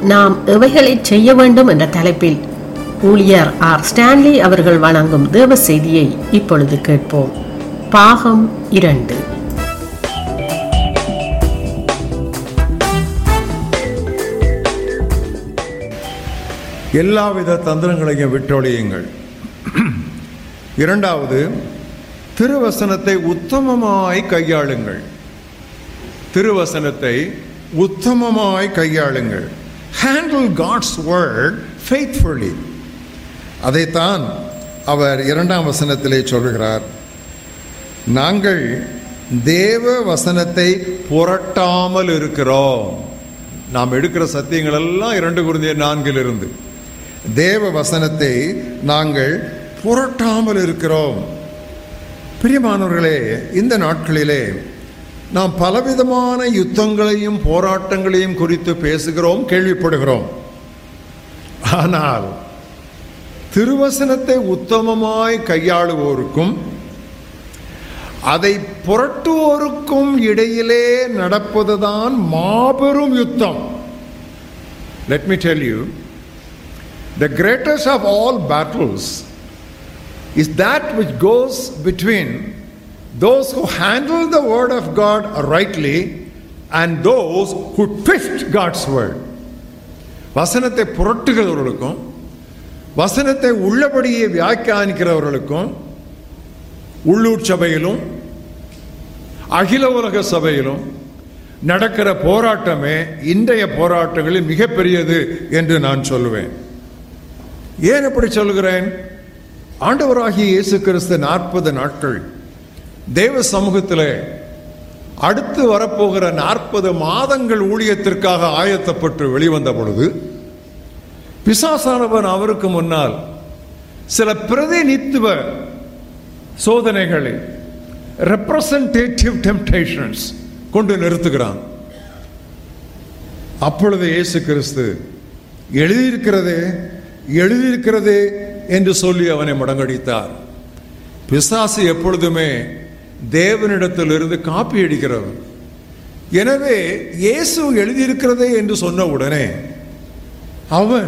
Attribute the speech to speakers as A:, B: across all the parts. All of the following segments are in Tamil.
A: நாம் எவைகளை செய்ய வேண்டும் என்ற தலைப்பில் ஊழியர் ஆர் ஸ்டான்லி அவர்கள் வழங்கும் தேவ செய்தியை இப்பொழுது கேட்போம் பாகம் இரண்டு
B: எல்லாவித தந்திரங்களையும் விட்டொழியுங்கள் இரண்டாவது திருவசனத்தை உத்தமமாய் கையாளுங்கள் திருவசனத்தை உத்தமமாய் கையாளுங்கள் ஹேண்டில் காட்ஸ் வேர்ட் ஃபெய்த்ஃபுல்லி அதைத்தான் அவர் இரண்டாம் வசனத்திலே சொல்கிறார் நாங்கள் தேவ வசனத்தை புரட்டாமல் இருக்கிறோம் நாம் எடுக்கிற சத்தியங்கள் எல்லாம் இரண்டு குருந்திய நான்கில் இருந்து தேவ வசனத்தை நாங்கள் புரட்டாமல் இருக்கிறோம் பிரியமானவர்களே இந்த நாட்களிலே நாம் பலவிதமான யுத்தங்களையும் போராட்டங்களையும் குறித்து பேசுகிறோம் கேள்விப்படுகிறோம் ஆனால் திருவசனத்தை உத்தமமாய் கையாளுவோருக்கும் அதை புரட்டுவோருக்கும் இடையிலே நடப்பதுதான் மாபெரும் யுத்தம் let me tell you the greatest of all battles is that which goes between those who handle the word of God rightly and those who twist God's word. வசனத்தை புரட்டுகிறவர்களுக்கும் வசனத்தை உள்ளபடியே வியாக்கியானிக்கிறவர்களுக்கும் உள்ளூர் சபையிலும் அகில உலக சபையிலும் நடக்கிற போராட்டமே இன்றைய போராட்டங்களில் மிகப்பெரியது என்று நான் சொல்லுவேன் ஏன் எப்படி சொல்கிறேன் ஆண்டவராகிய இயேசு கிறிஸ்து நாற்பது நாட்கள் தேவ சமூகத்தில் அடுத்து வரப்போகிற நாற்பது மாதங்கள் ஊழியத்திற்காக ஆயத்தப்பட்டு வெளிவந்த பொழுது பிசாசானவன் அவருக்கு முன்னால் சில பிரதிநித்துவ சோதனைகளை ரெப்ரசன்டேட்டிவ் டெம்டேஷன்ஸ் கொண்டு நிறுத்துகிறான் அப்பொழுது இயேசு கிறிஸ்து எழுதியிருக்கிறதே எழுதியிருக்கிறதே என்று சொல்லி அவனை முடங்கடித்தார் பிசாசு எப்பொழுதுமே தேவனிடத்திலிருந்து காப்பி அடிக்கிறவன் எனவே இயேசு எழுதியிருக்கிறதே என்று சொன்ன உடனே அவன்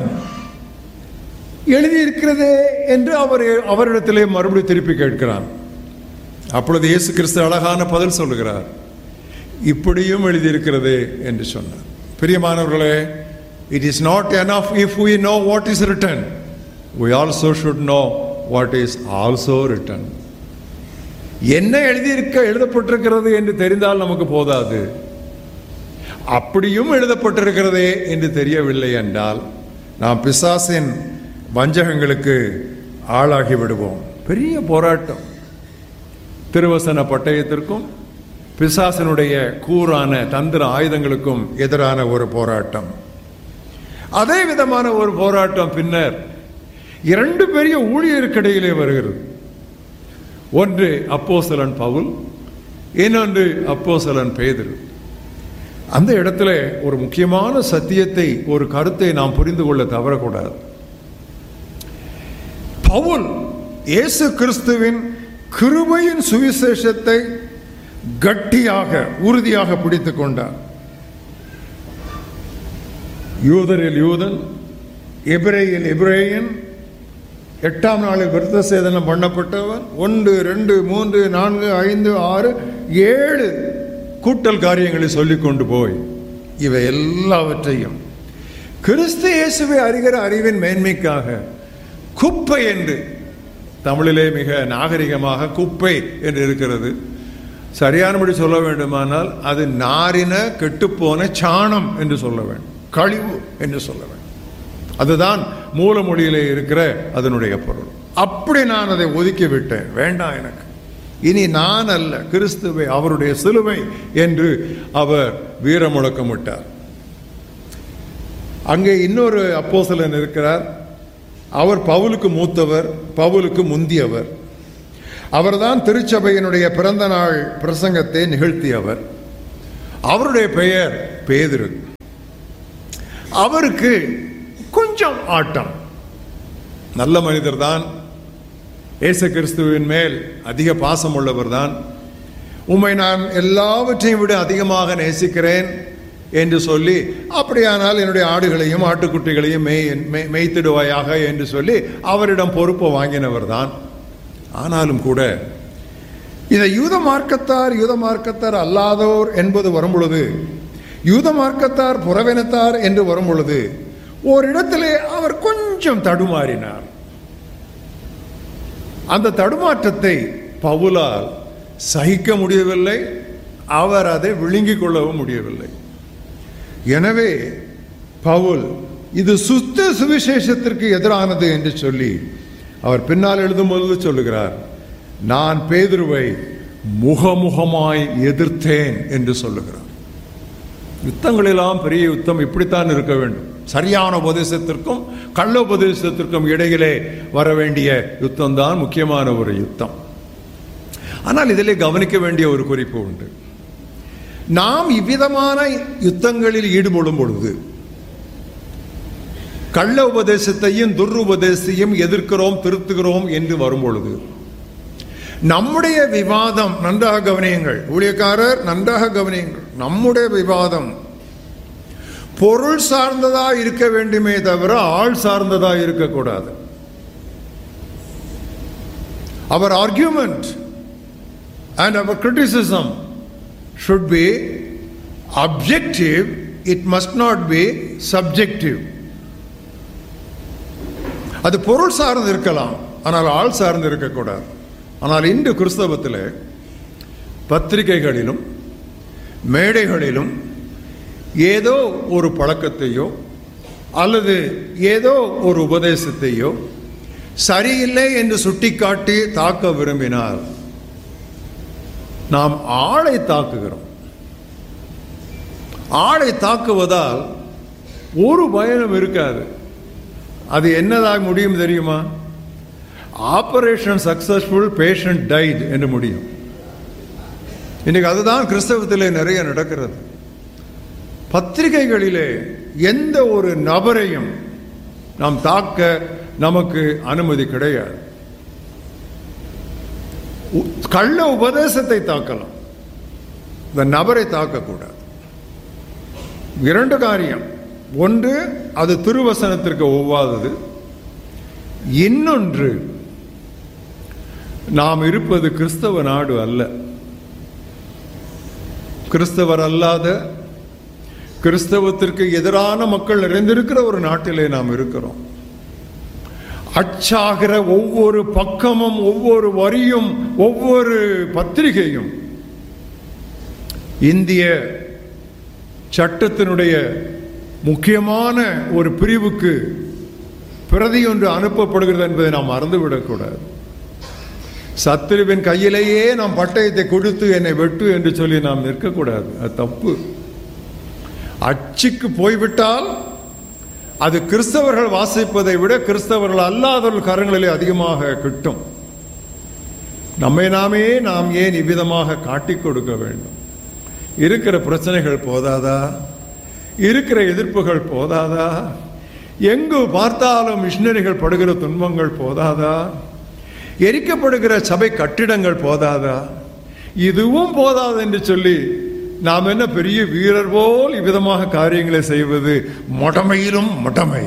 B: எழுதியிருக்கிறதே என்று அவர் அவரிடத்திலே மறுபடியும் திருப்பி கேட்கிறான் அப்பொழுது இயேசு கிறிஸ்து அழகான பதில் சொல்லுகிறார் இப்படியும் எழுதியிருக்கிறதே என்று சொன்னார் பிரியமானவர்களே it is not enough if we know what is written we also should know what is also written என்ன எழுதியிருக்க எழுதப்பட்டிருக்கிறது என்று தெரிந்தால் நமக்கு போதாது அப்படியும் எழுதப்பட்டிருக்கிறதே என்று தெரியவில்லை என்றால் நாம் பிசாசின் வஞ்சகங்களுக்கு ஆளாகி விடுவோம் பெரிய போராட்டம் திருவசன பட்டயத்திற்கும் பிசாசனுடைய கூறான தந்திர ஆயுதங்களுக்கும் எதிரான ஒரு போராட்டம் அதே விதமான ஒரு போராட்டம் பின்னர் இரண்டு பெரிய ஊழியருக்கிடையிலே வருகிறது ஒன்று அப்போசலன் பவுல் இன்னொன்று அப்போசலன் பேதர் அந்த இடத்துல ஒரு முக்கியமான சத்தியத்தை ஒரு கருத்தை நாம் புரிந்து கொள்ள தவறக்கூடாது பவுல் இயேசு கிறிஸ்துவின் கிருபையின் சுவிசேஷத்தை கட்டியாக உறுதியாக பிடித்துக் கொண்டார் யூதரில் யூதன் எபிரேயில் எபிரேயன் எட்டாம் நாளில் விருத்த சேதனம் பண்ணப்பட்டவன் ஒன்று ரெண்டு மூன்று நான்கு ஐந்து ஆறு ஏழு கூட்டல் காரியங்களை சொல்லிக் கொண்டு போய் இவை எல்லாவற்றையும் கிறிஸ்து இயேசுவை அறிகிற அறிவின் மேன்மைக்காக குப்பை என்று தமிழிலே மிக நாகரிகமாக குப்பை என்று இருக்கிறது சரியானபடி சொல்ல வேண்டுமானால் அது நாரின கெட்டுப்போன சாணம் என்று சொல்ல வேண்டும் கழிவு என்று சொல்ல வேண்டும் அதுதான் மூல மொழியிலே இருக்கிற அதனுடைய பொருள் அப்படி நான் அதை ஒதுக்கி விட்டேன் வேண்டாம் எனக்கு இனி நான் அல்ல கிறிஸ்துவை அவருடைய சிலுவை என்று அவர் வீர முழக்கமிட்டார் அங்கே இன்னொரு அப்போசலன் இருக்கிறார் அவர் பவுலுக்கு மூத்தவர் பவுலுக்கு முந்தியவர் அவர்தான் திருச்சபையினுடைய பிறந்த நாள் பிரசங்கத்தை நிகழ்த்தியவர் அவருடைய பெயர் பேதுரு அவருக்கு கொஞ்சம் ஆட்டம் நல்ல மனிதர் தான் ஏசு கிறிஸ்துவின் மேல் அதிக பாசம் உள்ளவர் தான் உம்மை நான் எல்லாவற்றையும் விட அதிகமாக நேசிக்கிறேன் என்று சொல்லி அப்படியானால் என்னுடைய ஆடுகளையும் ஆட்டுக்குட்டிகளையும் மேய் மே- மேய்த்திடுவாயாக என்று சொல்லி அவரிடம் பொறுப்பை வாங்கினவர் தான் ஆனாலும் கூட இந்த யூத மார்க்கத்தார் யூத மார்க்கத்தார் அல்லாதோர் என்பது வரும் பொழுது யூத மார்க்கத்தார் புறவினத்தார் என்று வரும் பொழுது ஓரிடத்திலே அவர் கொஞ்சம் தடுமாறினார் அந்த தடுமாற்றத்தை பவுலால் சகிக்க முடியவில்லை அவர் அதை விழுங்கிக் கொள்ளவும் முடியவில்லை எனவே பவுல் இது சுத்த சுவிசேஷத்திற்கு எதிரானது என்று சொல்லி அவர் பின்னால் எழுதும்போது சொல்லுகிறார் நான் பேதுருவை முகமுகமாய் எதிர்த்தேன் என்று சொல்லுகிறார் யுத்தங்களெல்லாம் பெரிய யுத்தம் இப்படித்தான் இருக்க வேண்டும் சரியான உபதேசத்திற்கும் கள்ள உபதேசத்திற்கும் இடையிலே வர வேண்டிய யுத்தம் தான் முக்கியமான ஒரு யுத்தம் ஆனால் இதிலே கவனிக்க வேண்டிய ஒரு குறிப்பு உண்டு நாம் இவ்விதமான யுத்தங்களில் ஈடுபடும் பொழுது கள்ள உபதேசத்தையும் துர்உபதேசத்தையும் எதிர்க்கிறோம் திருத்துகிறோம் என்று வரும் பொழுது நம்முடைய விவாதம் நன்றாக கவனியுங்கள் ஊழியக்காரர் நன்றாக கவனியுங்கள் நம்முடைய விவாதம் பொருள் சார்ந்ததா இருக்க வேண்டுமே தவிர ஆள் சார்ந்ததா இருக்கக்கூடாது அவர் ஆர்கியூமெண்ட் அண்ட் அவர் criticism should be objective it must not be subjective அது பொருள் சார்ந்து இருக்கலாம் ஆனால் ஆள் சார்ந்து இருக்கக்கூடாது ஆனால் இன்று கிறிஸ்தவத்தில் பத்திரிகைகளிலும் மேடைகளிலும் ஏதோ ஒரு பழக்கத்தையோ அல்லது ஏதோ ஒரு உபதேசத்தையோ சரியில்லை என்று சுட்டிக்காட்டி தாக்க விரும்பினால் நாம் ஆளை தாக்குகிறோம் ஆளை தாக்குவதால் ஒரு பயனும் இருக்காது அது என்னதாக முடியும் தெரியுமா ஆபரேஷன் சக்சஸ்ஃபுல் பேஷண்ட் டைட் என்று முடியும் இன்னைக்கு அதுதான் கிறிஸ்தவத்திலே நிறைய நடக்கிறது பத்திரிகைகளிலே எந்த ஒரு நபரையும் நாம் தாக்க நமக்கு அனுமதி கிடையாது உ- கள்ள உபதேசத்தை தாக்கலாம் இந்த நபரை தாக்கக்கூடாது இரண்டு காரியம் ஒன்று அது திருவசனத்திற்கு ஒவ்வாதது இன்னொன்று நாம் இருப்பது கிறிஸ்தவ நாடு அல்ல கிறிஸ்தவர் அல்லாத கிறிஸ்தவத்திற்கு எதிரான மக்கள் நிறைந்திருக்கிற ஒரு நாட்டிலே நாம் இருக்கிறோம் அச்சாகிற ஒவ்வொரு பக்கமும் ஒவ்வொரு வரியும் ஒவ்வொரு பத்திரிகையும் இந்திய சட்டத்தினுடைய முக்கியமான ஒரு பிரிவுக்கு பிரதி ஒன்று அனுப்பப்படுகிறது என்பதை நாம் மறந்துவிடக்கூடாது சத்துருவின் கையிலேயே நாம் பட்டயத்தை கொடுத்து என்னை வெட்டு என்று சொல்லி நாம் நிற்கக்கூடாது அது தப்பு அச்சுக்கு போய்விட்டால் அது கிறிஸ்தவர்கள் வாசிப்பதை விட கிறிஸ்தவர்கள் அல்லாதவர்கள் கரங்களிலே அதிகமாக கிட்டும் நம்மை நாமே நாம் ஏன் இவ்விதமாக காட்டிக் கொடுக்க வேண்டும் இருக்கிற பிரச்சனைகள் போதாதா இருக்கிற எதிர்ப்புகள் போதாதா எங்கு பார்த்தாலும் மிஷினரிகள் படுகிற துன்பங்கள் போதாதா எரிக்கப்படுகிற சபை கட்டிடங்கள் போதாதா இதுவும் போதாது என்று சொல்லி நாம் என்ன பெரிய வீரர் போல் இவ்விதமாக காரியங்களை செய்வது மொடமையிலும் மொடமை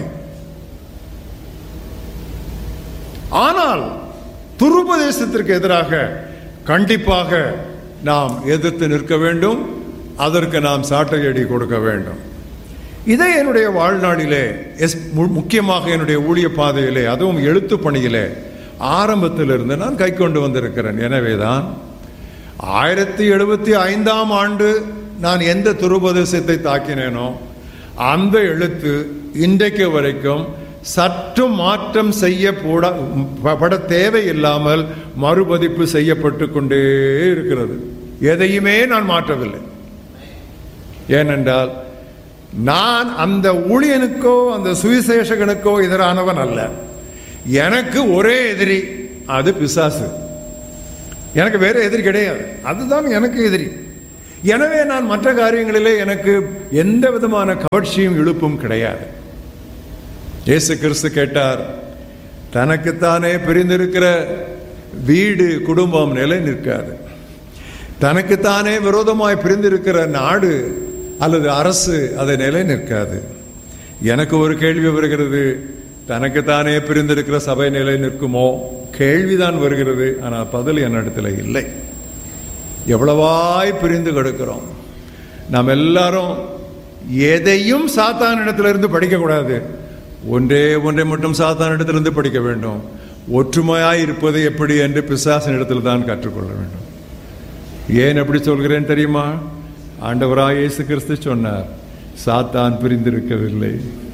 B: ஆனால் துருபதேசத்திற்கு எதிராக கண்டிப்பாக நாம் எதிர்த்து நிற்க வேண்டும் அதற்கு நாம் சாட்டையடி கொடுக்க வேண்டும் இதை என்னுடைய வாழ்நாளிலே எஸ் மு- முக்கியமாக என்னுடைய ஊழிய பாதையிலே அதுவும் எழுத்து பணியிலே ஆரம்பத்திலிருந்து நான் கை கொண்டு வந்திருக்கிறேன் எனவேதான் ஆயிரத்தி எழுபத்தி ஐந்தாம் ஆண்டு நான் எந்த துருபதேசத்தை தாக்கினேனோ அந்த எழுத்து இன்றைக்கு வரைக்கும் சற்று மாற்றம் செய்யப்பட பட தேவையில்லாமல் மறுபதிப்பு செய்யப்பட்டு கொண்டே இருக்கிறது எதையுமே நான் மாற்றவில்லை ஏனென்றால் நான் அந்த ஊழியனுக்கோ அந்த சுவிசேஷகனுக்கோ எதிரானவன் அல்ல எனக்கு ஒரே எதிரி அது பிசாசு எனக்கு வேற எதிரி கிடையாது அதுதான் எனக்கு எதிரி எனவே நான் மற்ற காரியங்களிலே எனக்கு எந்த விதமான கவர்ச்சியும் இழுப்பும் கிடையாது இயேசு கிறிஸ்து கேட்டார் தனக்குத்தானே பிரிந்திருக்கிற வீடு குடும்பம் நிலை நிற்காது தனக்குத்தானே விரோதமாய் பிரிந்திருக்கிற நாடு அல்லது அரசு அதை நிலை நிற்காது எனக்கு ஒரு கேள்வி வருகிறது தனக்குத்தானே பிரிந்திருக்கிற சபை நிலை நிற்குமோ கேள்விதான் வருகிறது ஆனால் பதில் என்னிடத்தில் இல்லை எவ்வளவாய் பிரிந்து கிடக்கிறோம் நாம் எல்லாரும் எதையும் சாத்தான் இடத்திலிருந்து படிக்கக்கூடாது ஒன்றே ஒன்றை மட்டும் சாத்தான் இடத்திலிருந்து படிக்க வேண்டும் ஒற்றுமையாய் இருப்பது எப்படி என்று பிசாசின் இடத்தில் தான் கற்றுக்கொள்ள வேண்டும் ஏன் எப்படி சொல்கிறேன் தெரியுமா ஆண்டவராய் இயேசு கிறிஸ்து சொன்னார் சாத்தான் பிரிந்திருக்கவில்லை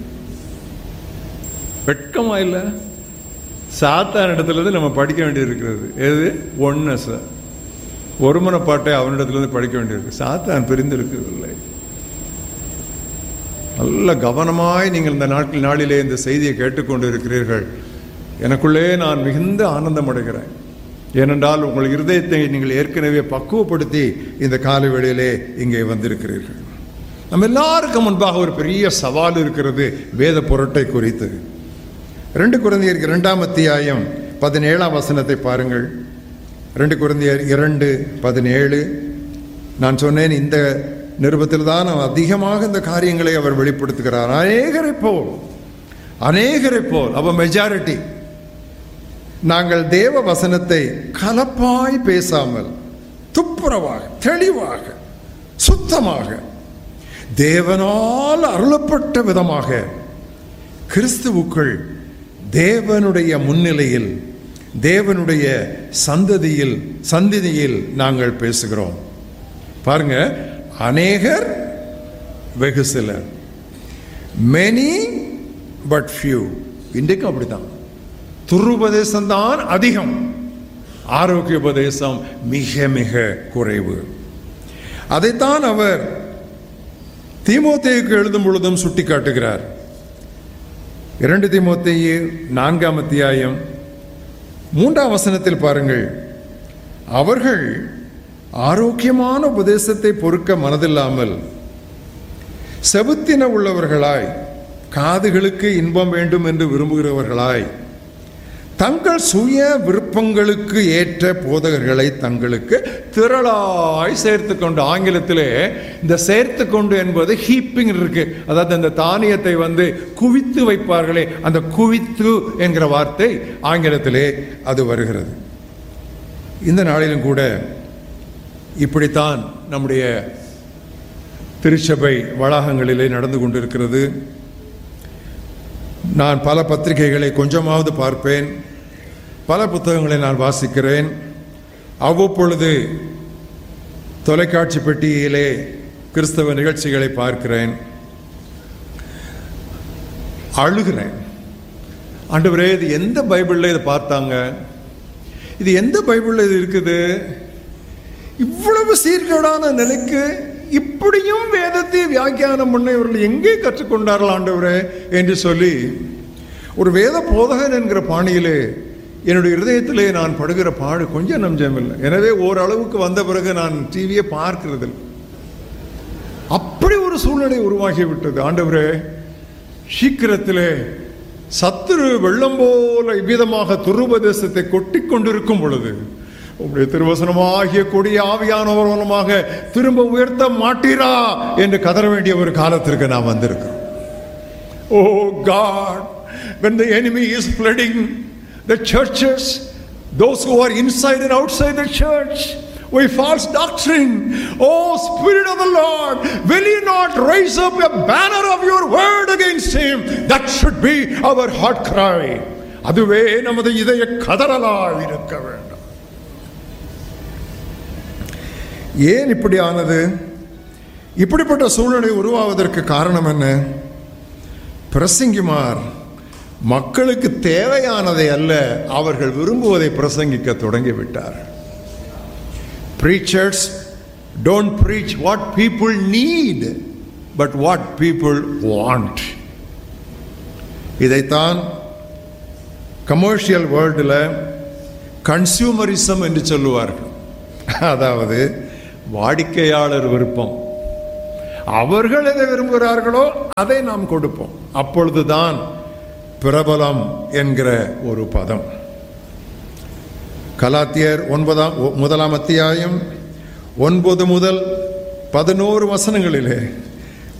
B: வெட்கமா இல்லை சாத்தான் இடத்துல இருந்து நம்ம படிக்க வேண்டியிருக்கிறது எது ஒன்னஸ் ஒருமனப்பாட்டை அவனிடத்திலிருந்து படிக்க வேண்டியிருக்கு சாத்தான் பிரிந்திருக்கவில்லை நல்ல கவனமாய் நீங்கள் இந்த நாட்கள் நாளிலே இந்த செய்தியை கேட்டுக்கொண்டு இருக்கிறீர்கள் எனக்குள்ளே நான் மிகுந்த ஆனந்தம் அடைகிறேன் ஏனென்றால் உங்கள் இருதயத்தை நீங்கள் ஏற்கனவே பக்குவப்படுத்தி இந்த காலை வேளையிலே இங்கே வந்திருக்கிறீர்கள் நம்ம எல்லாருக்கும் முன்பாக ஒரு பெரிய சவால் இருக்கிறது வேத பொருட்டை குறித்து ரெண்டு குழந்தையர் இரண்டாம் அத்தியாயம் பதினேழாம் வசனத்தை பாருங்கள் ரெண்டு குழந்தையர் இரண்டு பதினேழு நான் சொன்னேன் இந்த நிருபத்தில் தான் அதிகமாக இந்த காரியங்களை அவர் வெளிப்படுத்துகிறார் அநேகரை போல் அநேகரை போல் அவ மெஜாரிட்டி நாங்கள் தேவ வசனத்தை கலப்பாய் பேசாமல் துப்புரவாக தெளிவாக சுத்தமாக தேவனால் அருளப்பட்ட விதமாக கிறிஸ்துவுக்குள் தேவனுடைய முன்னிலையில் தேவனுடைய சந்ததியில் சந்ததியில் நாங்கள் பேசுகிறோம் பாருங்க அநேகர் வெகு சிலர் மெனி பட் ஃபியூ இன்றைக்கும் அப்படித்தான் துருபதேசம் தான் அதிகம் ஆரோக்கிய உபதேசம் மிக மிக குறைவு அதைத்தான் அவர் தீமோத்தேயுக்கு எழுதும் பொழுதும் சுட்டிக்காட்டுகிறார் இரண்டு தீமோத்தேயு நான்காம் அத்தியாயம் மூன்றாம் வசனத்தில் பாருங்கள் அவர்கள் ஆரோக்கியமான உபதேசத்தை பொறுக்க மனதில்லாமல் செவுத்தின உள்ளவர்களாய் காதுகளுக்கு இன்பம் வேண்டும் என்று விரும்புகிறவர்களாய் தங்கள் சுய விருப்பங்களுக்கு ஏற்ற போதகர்களை தங்களுக்கு திரளாய் சேர்த்து கொண்டு ஆங்கிலத்திலே இந்த சேர்த்து கொண்டு என்பது ஹீப்பிங் இருக்கு அதாவது அந்த தானியத்தை வந்து குவித்து வைப்பார்களே அந்த குவித்து என்கிற வார்த்தை ஆங்கிலத்திலே அது வருகிறது இந்த நாளிலும் கூட இப்படித்தான் நம்முடைய திருச்சபை வளாகங்களிலே நடந்து கொண்டிருக்கிறது நான் பல பத்திரிகைகளை கொஞ்சமாவது பார்ப்பேன் பல புத்தகங்களை நான் வாசிக்கிறேன் அவ்வப்பொழுது தொலைக்காட்சி பெட்டியிலே கிறிஸ்தவ நிகழ்ச்சிகளை பார்க்கிறேன் அழுகிறேன் ஆண்டவரே இது எந்த பைபிளில் இதை பார்த்தாங்க இது எந்த பைபிளில் இது இருக்குது இவ்வளவு சீர்கேடான நிலைக்கு இப்படியும் வேதத்தை வியாக்கியானம் பண்ண இவர்கள் எங்கே கற்றுக்கொண்டார்கள் ஆண்டவரே என்று சொல்லி ஒரு வேத போதகன் என்கிற பாணியிலே என்னுடைய இருதயத்திலே நான் படுகிற பாடு கொஞ்சம் நஞ்சம் இல்லை எனவே ஓரளவுக்கு வந்த பிறகு நான் டிவியை பார்க்கிறதில்லை அப்படி ஒரு சூழ்நிலை உருவாகி விட்டது ஆண்டவரே சீக்கிரத்திலே சத்துரு வெள்ளம் போல இவ்விதமாக துருபதேசத்தை கொட்டி கொண்டிருக்கும் பொழுது உங்களுடைய திருவசனமாகிய கொடிய ஆவியானவர் மூலமாக திரும்ப உயர்த்த மாட்டீரா என்று கதற வேண்டிய ஒரு காலத்திற்கு நாம் வந்திருக்கிறோம் oh God when the enemy is flooding the churches those who are inside and outside the church with false doctrine oh spirit of the lord will you not raise up a banner of your word against him that should be our heart cry அதுவே நமது இதய கதறலாக இருக்க வேண்டும் ஏன் இப்படி ஆனது இப்படிப்பட்ட சூழ்நிலை உருவாவதற்கு காரணம் என்ன பிரசங்கிமார் மக்களுக்கு தேவையானதை அல்ல அவர்கள் விரும்புவதை பிரசங்கிக்க தொடங்கிவிட்டார் preachers don't preach what people need but what people want இதைத்தான் கமர்ஷியல் வேர்ல்டில் கன்சியூமரிசம் என்று சொல்லுவார்கள் அதாவது வாடிக்கையாளர் விருப்பம் அவர்கள் எதை விரும்புகிறார்களோ அதை நாம் கொடுப்போம் அப்பொழுதுதான் பிரபலம் என்கிற ஒரு பதம் கலாத்தியர் ஒன்பதாம் ஒ- முதலாம் அத்தியாயம் ஒன்பது முதல் பதினோரு வசனங்களிலே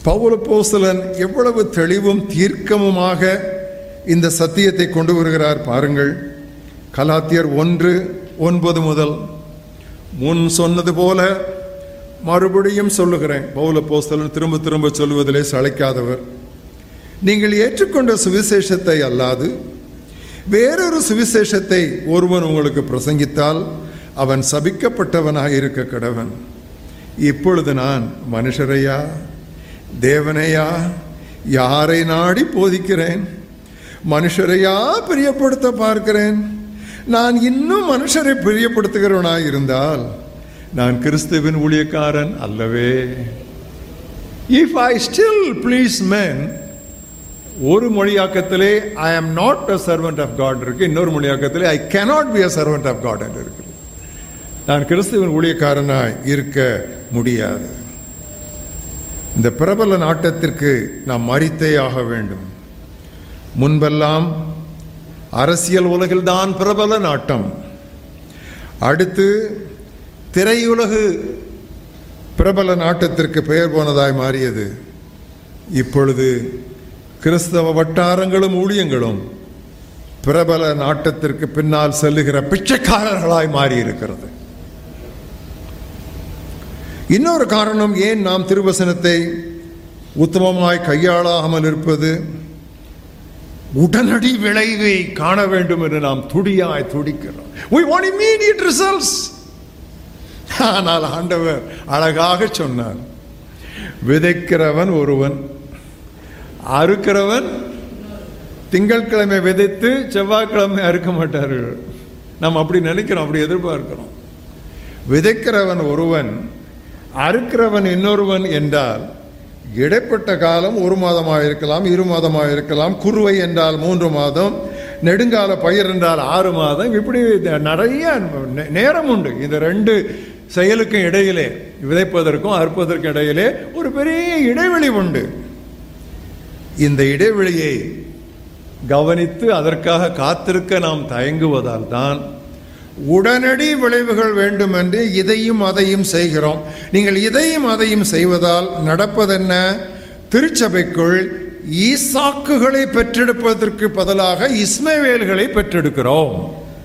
B: பவுலப்போஸ்தலன் எவ்வளவு தெளிவும் தீர்க்கமுமாக இந்த சத்தியத்தை கொண்டு வருகிறார் பாருங்கள் கலாத்தியர் ஒன்று ஒன்பது முதல் முன் சொன்னது போல மறுபடியும் சொல்லுகிறேன் பவுலப்போஸ்தலன் திரும்ப திரும்ப சொல்லுவதிலே சளைக்காதவர் நீங்கள் ஏற்றுக்கொண்ட சுவிசேஷத்தை அல்லாது வேறொரு சுவிசேஷத்தை ஒருவன் உங்களுக்கு பிரசங்கித்தால் அவன் சபிக்கப்பட்டவனாக இருக்க கடவன் இப்பொழுது நான் மனுஷரையா தேவனையா யாரை நாடி போதிக்கிறேன் மனுஷரையா பிரியப்படுத்த பார்க்கிறேன் நான் இன்னும் மனுஷரை பிரியப்படுத்துகிறவனாய் இருந்தால் நான் கிறிஸ்துவின் ஊழியக்காரன் அல்லவே if I still please men ஒரு மொழியாக்கத்திலே I am not a servant of God இருக்கு இன்னொரு மொழியாக்கத்திலே I cannot be a servant of God என்று இருக்கு நான் கிறிஸ்துவின் ஊழியக்காரனாய் இருக்க முடியாது இந்த பிரபல நாட்டத்திற்கு நாம் மறித்தே ஆக வேண்டும் முன்பெல்லாம் அரசியல் உலகில் தான் பிரபல நாட்டம் அடுத்து திரையுலகு பிரபல நாட்டத்திற்கு பெயர் போனதாய் மாறியது இப்பொழுது கிறிஸ்தவ வட்டாரங்களும் ஊழியங்களும் பிரபல நாட்டத்திற்கு பின்னால் செல்லுகிற பிச்சைக்காரர்களாய் மாறி இருக்கிறது இன்னொரு காரணம் ஏன் நாம் திருவசனத்தை உத்தமமாய் கையாளாமல் இருப்பது உடனடி விளைவை காண வேண்டும் என்று நாம் துடியாய் துடிக்கிறோம் we want immediate results ஆனால் ஆண்டவர் அழகாக சொன்னார் விதைக்கிறவன் ஒருவன் அறுக்கிறவன் திங்கட்கிழமை விதைத்து செவ்வாய்க்கிழமை அறுக்க மாட்டார்கள் நாம் அப்படி நினைக்கிறோம் அப்படி எதிர்பார்க்கிறோம் விதைக்கிறவன் ஒருவன் அறுக்கிறவன் இன்னொருவன் என்றால் இடைப்பட்ட காலம் ஒரு மாதமாக இருக்கலாம் இரு மாதமாக இருக்கலாம் குருவை என்றால் மூன்று மாதம் நெடுங்கால பயிர் என்றால் ஆறு மாதம் இப்படி நிறைய நே- நேரம் உண்டு இந்த ரெண்டு செயலுக்கும் இடையிலே விதைப்பதற்கும் அறுப்பதற்கும் இடையிலே ஒரு பெரிய இடைவெளி உண்டு இந்த இடைவெளியை கவனித்து அதற்காக காத்திருக்க நாம் தயங்குவதால் தான் உடனடி விளைவுகள் வேண்டும் என்று இதையும் அதையும் செய்கிறோம் நீங்கள் இதையும் அதையும் செய்வதால் நடப்பதென்ன திருச்சபைக்குள் ஈசாக்குகளை பெற்றெடுப்பதற்கு பதிலாக இஸ்மவேல்களை பெற்றெடுக்கிறோம்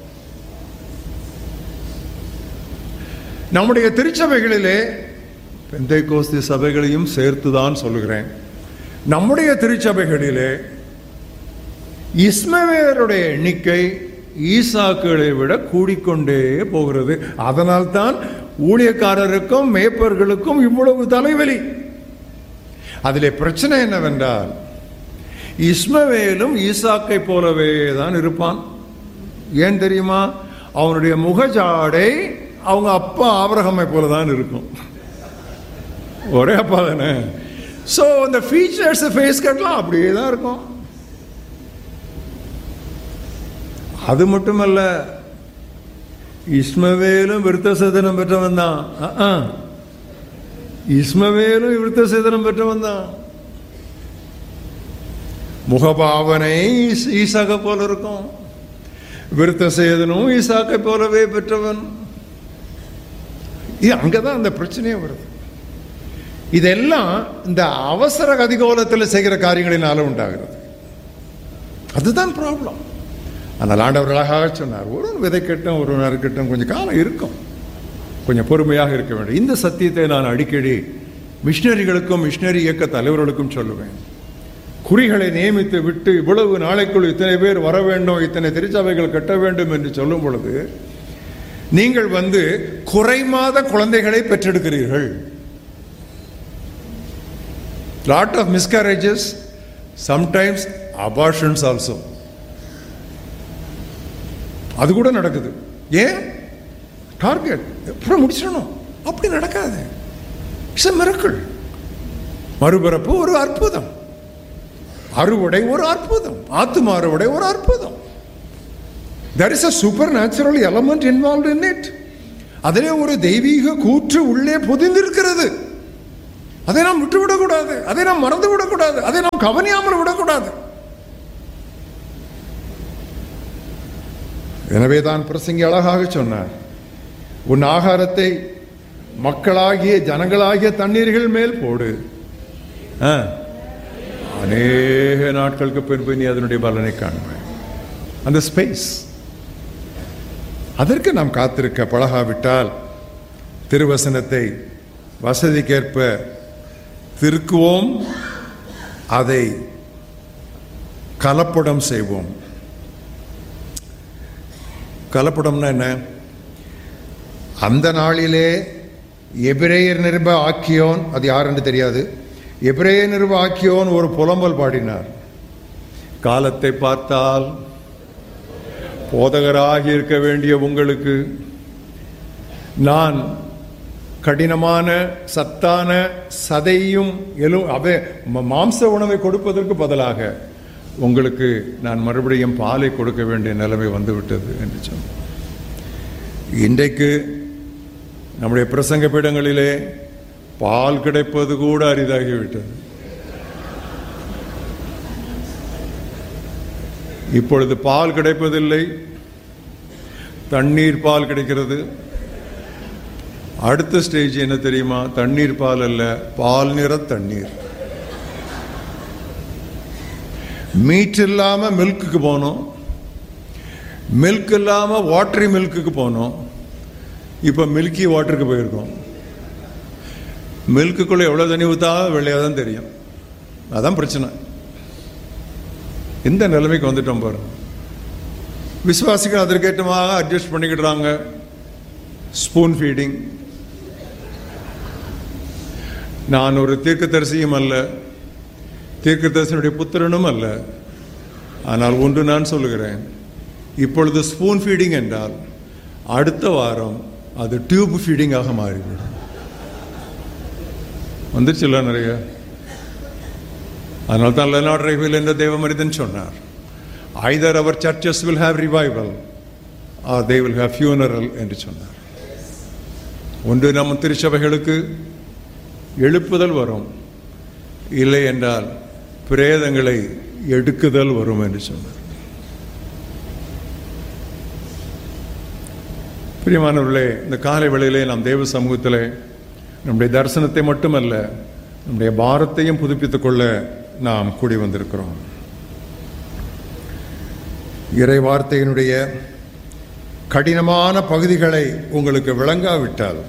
B: நம்முடைய திருச்சபைகளிலே பெந்தை கோஸ்தி சபைகளையும் சேர்த்துதான் சொல்லுகிறேன் நம்முடைய திருச்சபைகளிலே இஸ்மவேலருடைய எண்ணிக்கை ஈசாக்களை விட கூடிக்கொண்டே போகிறது அதனால்தான் ஊழியக்காரருக்கும் மேய்ப்பர்களுக்கும் இவ்வளவு தலைவலி அதிலே பிரச்சனை என்னவென்றால் இஸ்மவேலும் ஈசாக்கை போலவே தான் இருப்பான் ஏன் தெரியுமா அவனுடைய முகஜாடை அவங்க அப்பா ஆபிரகமை போல தான் இருக்கும் ஒரே அப்பா தானே ஸோ அந்த ஃபீச்சர்ஸ் ஃபேஸ் கட்லாம் அப்படியே தான் இருக்கும் அது மட்டுமல்ல இஸ்மவேலும் விருத்த சேதனம் பெற்றவன் தான் அஹ். இஸ்மவேலும் விருத்த சேதனம் பெற்றவன் தான் முகபாவனை ஈஸ்- ஈசாக்க போல இருக்கும் விருத்த சேதனும் ஈசாக்கை போலவே பெற்றவன் இது அங்கதான் அந்த பிரச்சனையே வருது இதெல்லாம் இந்த அவசர கதிகோலத்தில் செய்கிற காரியங்களினால உண்டாகிறது அதுதான் ப்ராப்ளம் ஆனால் ஆண்டவர் அழகாக சொன்னார் ஒருவன் விதைக்கட்டும் ஒருவன் அறுக்கட்டும் கொஞ்சம் காலம் இருக்கும் கொஞ்சம் பொறுமையாக இருக்க வேண்டும் இந்த சத்தியத்தை நான் அடிக்கடி மிஷினரிகளுக்கும் மிஷினரி இயக்க தலைவர்களுக்கும் சொல்லுவேன் குறிகளை நியமித்து விட்டு இவ்வளவு நாளைக்குள் இத்தனை பேர் வர வேண்டும் இத்தனை திருச்சபைகள் கட்ட வேண்டும் என்று சொல்லும் பொழுது நீங்கள் வந்து குறைமாத குழந்தைகளை பெற்றெடுக்கிறீர்கள் lot of miscarriages sometimes abortions also அது கூட நடக்குது ஏன் டார்கெட் எப்பறம் முடிச்சிடணும் அப்படி நடக்காது இட்ஸ் மிரக்கிள் மறுபிறப்பு ஒரு அற்புதம் அறுவடை ஒரு அற்புதம் ஆத்தும அறுவடை ஒரு அற்புதம் there is a supernatural element involved in it அதிலே ஒரு தெய்வீக கூற்று உள்ளே பொதிந்திருக்கிறது அதை நாம் விட்டுவிடக்கூடாது அதை நாம் மறந்து விடக்கூடாது அதை நாம் கவனியாமல் விடக்கூடாது எனவே தான் பிரசங்கி அழகாக சொன்னார் உன் ஆகாரத்தை மக்களாகிய ஜனங்களாகிய தண்ணீர்கள் மேல் போடு ஆ அநேக நாட்களுக்கு பின்பு நீ அதனுடைய பலனை காண்பாய் அந்த ஸ்பேஸ் அதற்கு நாம் காத்திருக்க பழகாவிட்டால் திருவசனத்தை வசதிக்கேற்ப திருக்குவோம் அதை கலப்படம் செய்வோம் கலப்படம்னா என்ன அந்த நாளிலே எபிரேயர் நிருப ஆக்கியோன் அது யாருன்னு தெரியாது எபிரேயர் நிருப ஆக்கியோன் ஒரு புலம்பல் பாடினார் காலத்தை பார்த்தால் போதகராகி இருக்க வேண்டிய உங்களுக்கு நான் கடினமான சத்தான சதையும் எலு அவை ம- மாம்ச உணவை கொடுப்பதற்கு பதிலாக உங்களுக்கு நான் மறுபடியும் பாலை கொடுக்க வேண்டிய நிலைமை வந்துவிட்டது என்று சொன்னார் இன்றைக்கு நம்முடைய பிரசங்க பீடங்களிலே பால் கிடைப்பது கூட அரிதாகிவிட்டது இப்பொழுது பால் கிடைப்பதில்லை தண்ணீர் பால் கிடைக்கிறது அடுத்த ஸ்டேஜ் என்ன தெரியுமா தண்ணீர் பால் அல்ல பால் நிற தண்ணீர் மீட் இல்லாம மில்க்குக்கு போனோம் மில்க் இல்லாம வாட்டரி மில்க்குக்கு போனோம் இப்போ மில்கி வாட்டருக்கு போயிருக்கோம் மில்க்குக்குள்ள எவ்வளவு தண்ணி ஊத்தா வெள்ளையாக தான் தெரியும் அதான் பிரச்சனை இந்த நிலைமைக்கு வந்துட்டோம் பாருங்க விசுவாசிகள் அதற்கேற்றமாக அட்ஜஸ்ட் பண்ணிக்கிடுறாங்க ஸ்பூன் ஃபீடிங் நான் ஒரு தீர்க்கதரிசியும் அல்ல தீர்க்கதரிசனுடைய புத்திரனும் அல்ல ஆனால் ஒன்று நான் சொல்லுகிறேன் இப்பொழுது ஸ்பூன் ஃபீடிங் என்றால் அடுத்த வாரம் அது டியூப் ஃபீடிங்காக மாறிவிடும் வந்துருச்சுல்ல நிறைய அதனால தான் லெனார்ட் ரைவில் என்ற தேவ மனிதன் சொன்னார் either our churches will have revival or they will have funeral என்று சொன்னார் ஒன்று நம்ம திருச்சபைகளுக்கு எழுப்புதல் வரும் இல்லை என்றால் பிரேதங்களை எடுக்குதல் வரும் என்று சொன்னார் பிரியமானவர்களே இந்த காலை வேளையிலே நாம் தேவ சமூகத்திலே நம்முடைய தரிசனத்தை மட்டுமல்ல நம்முடைய பாரத்தையும் புதுப்பித்துக் கொள்ள நாம் கூடி வந்திருக்கிறோம் இறை வார்த்தையினுடைய கடினமான பகுதிகளை உங்களுக்கு விளங்காவிட்டால்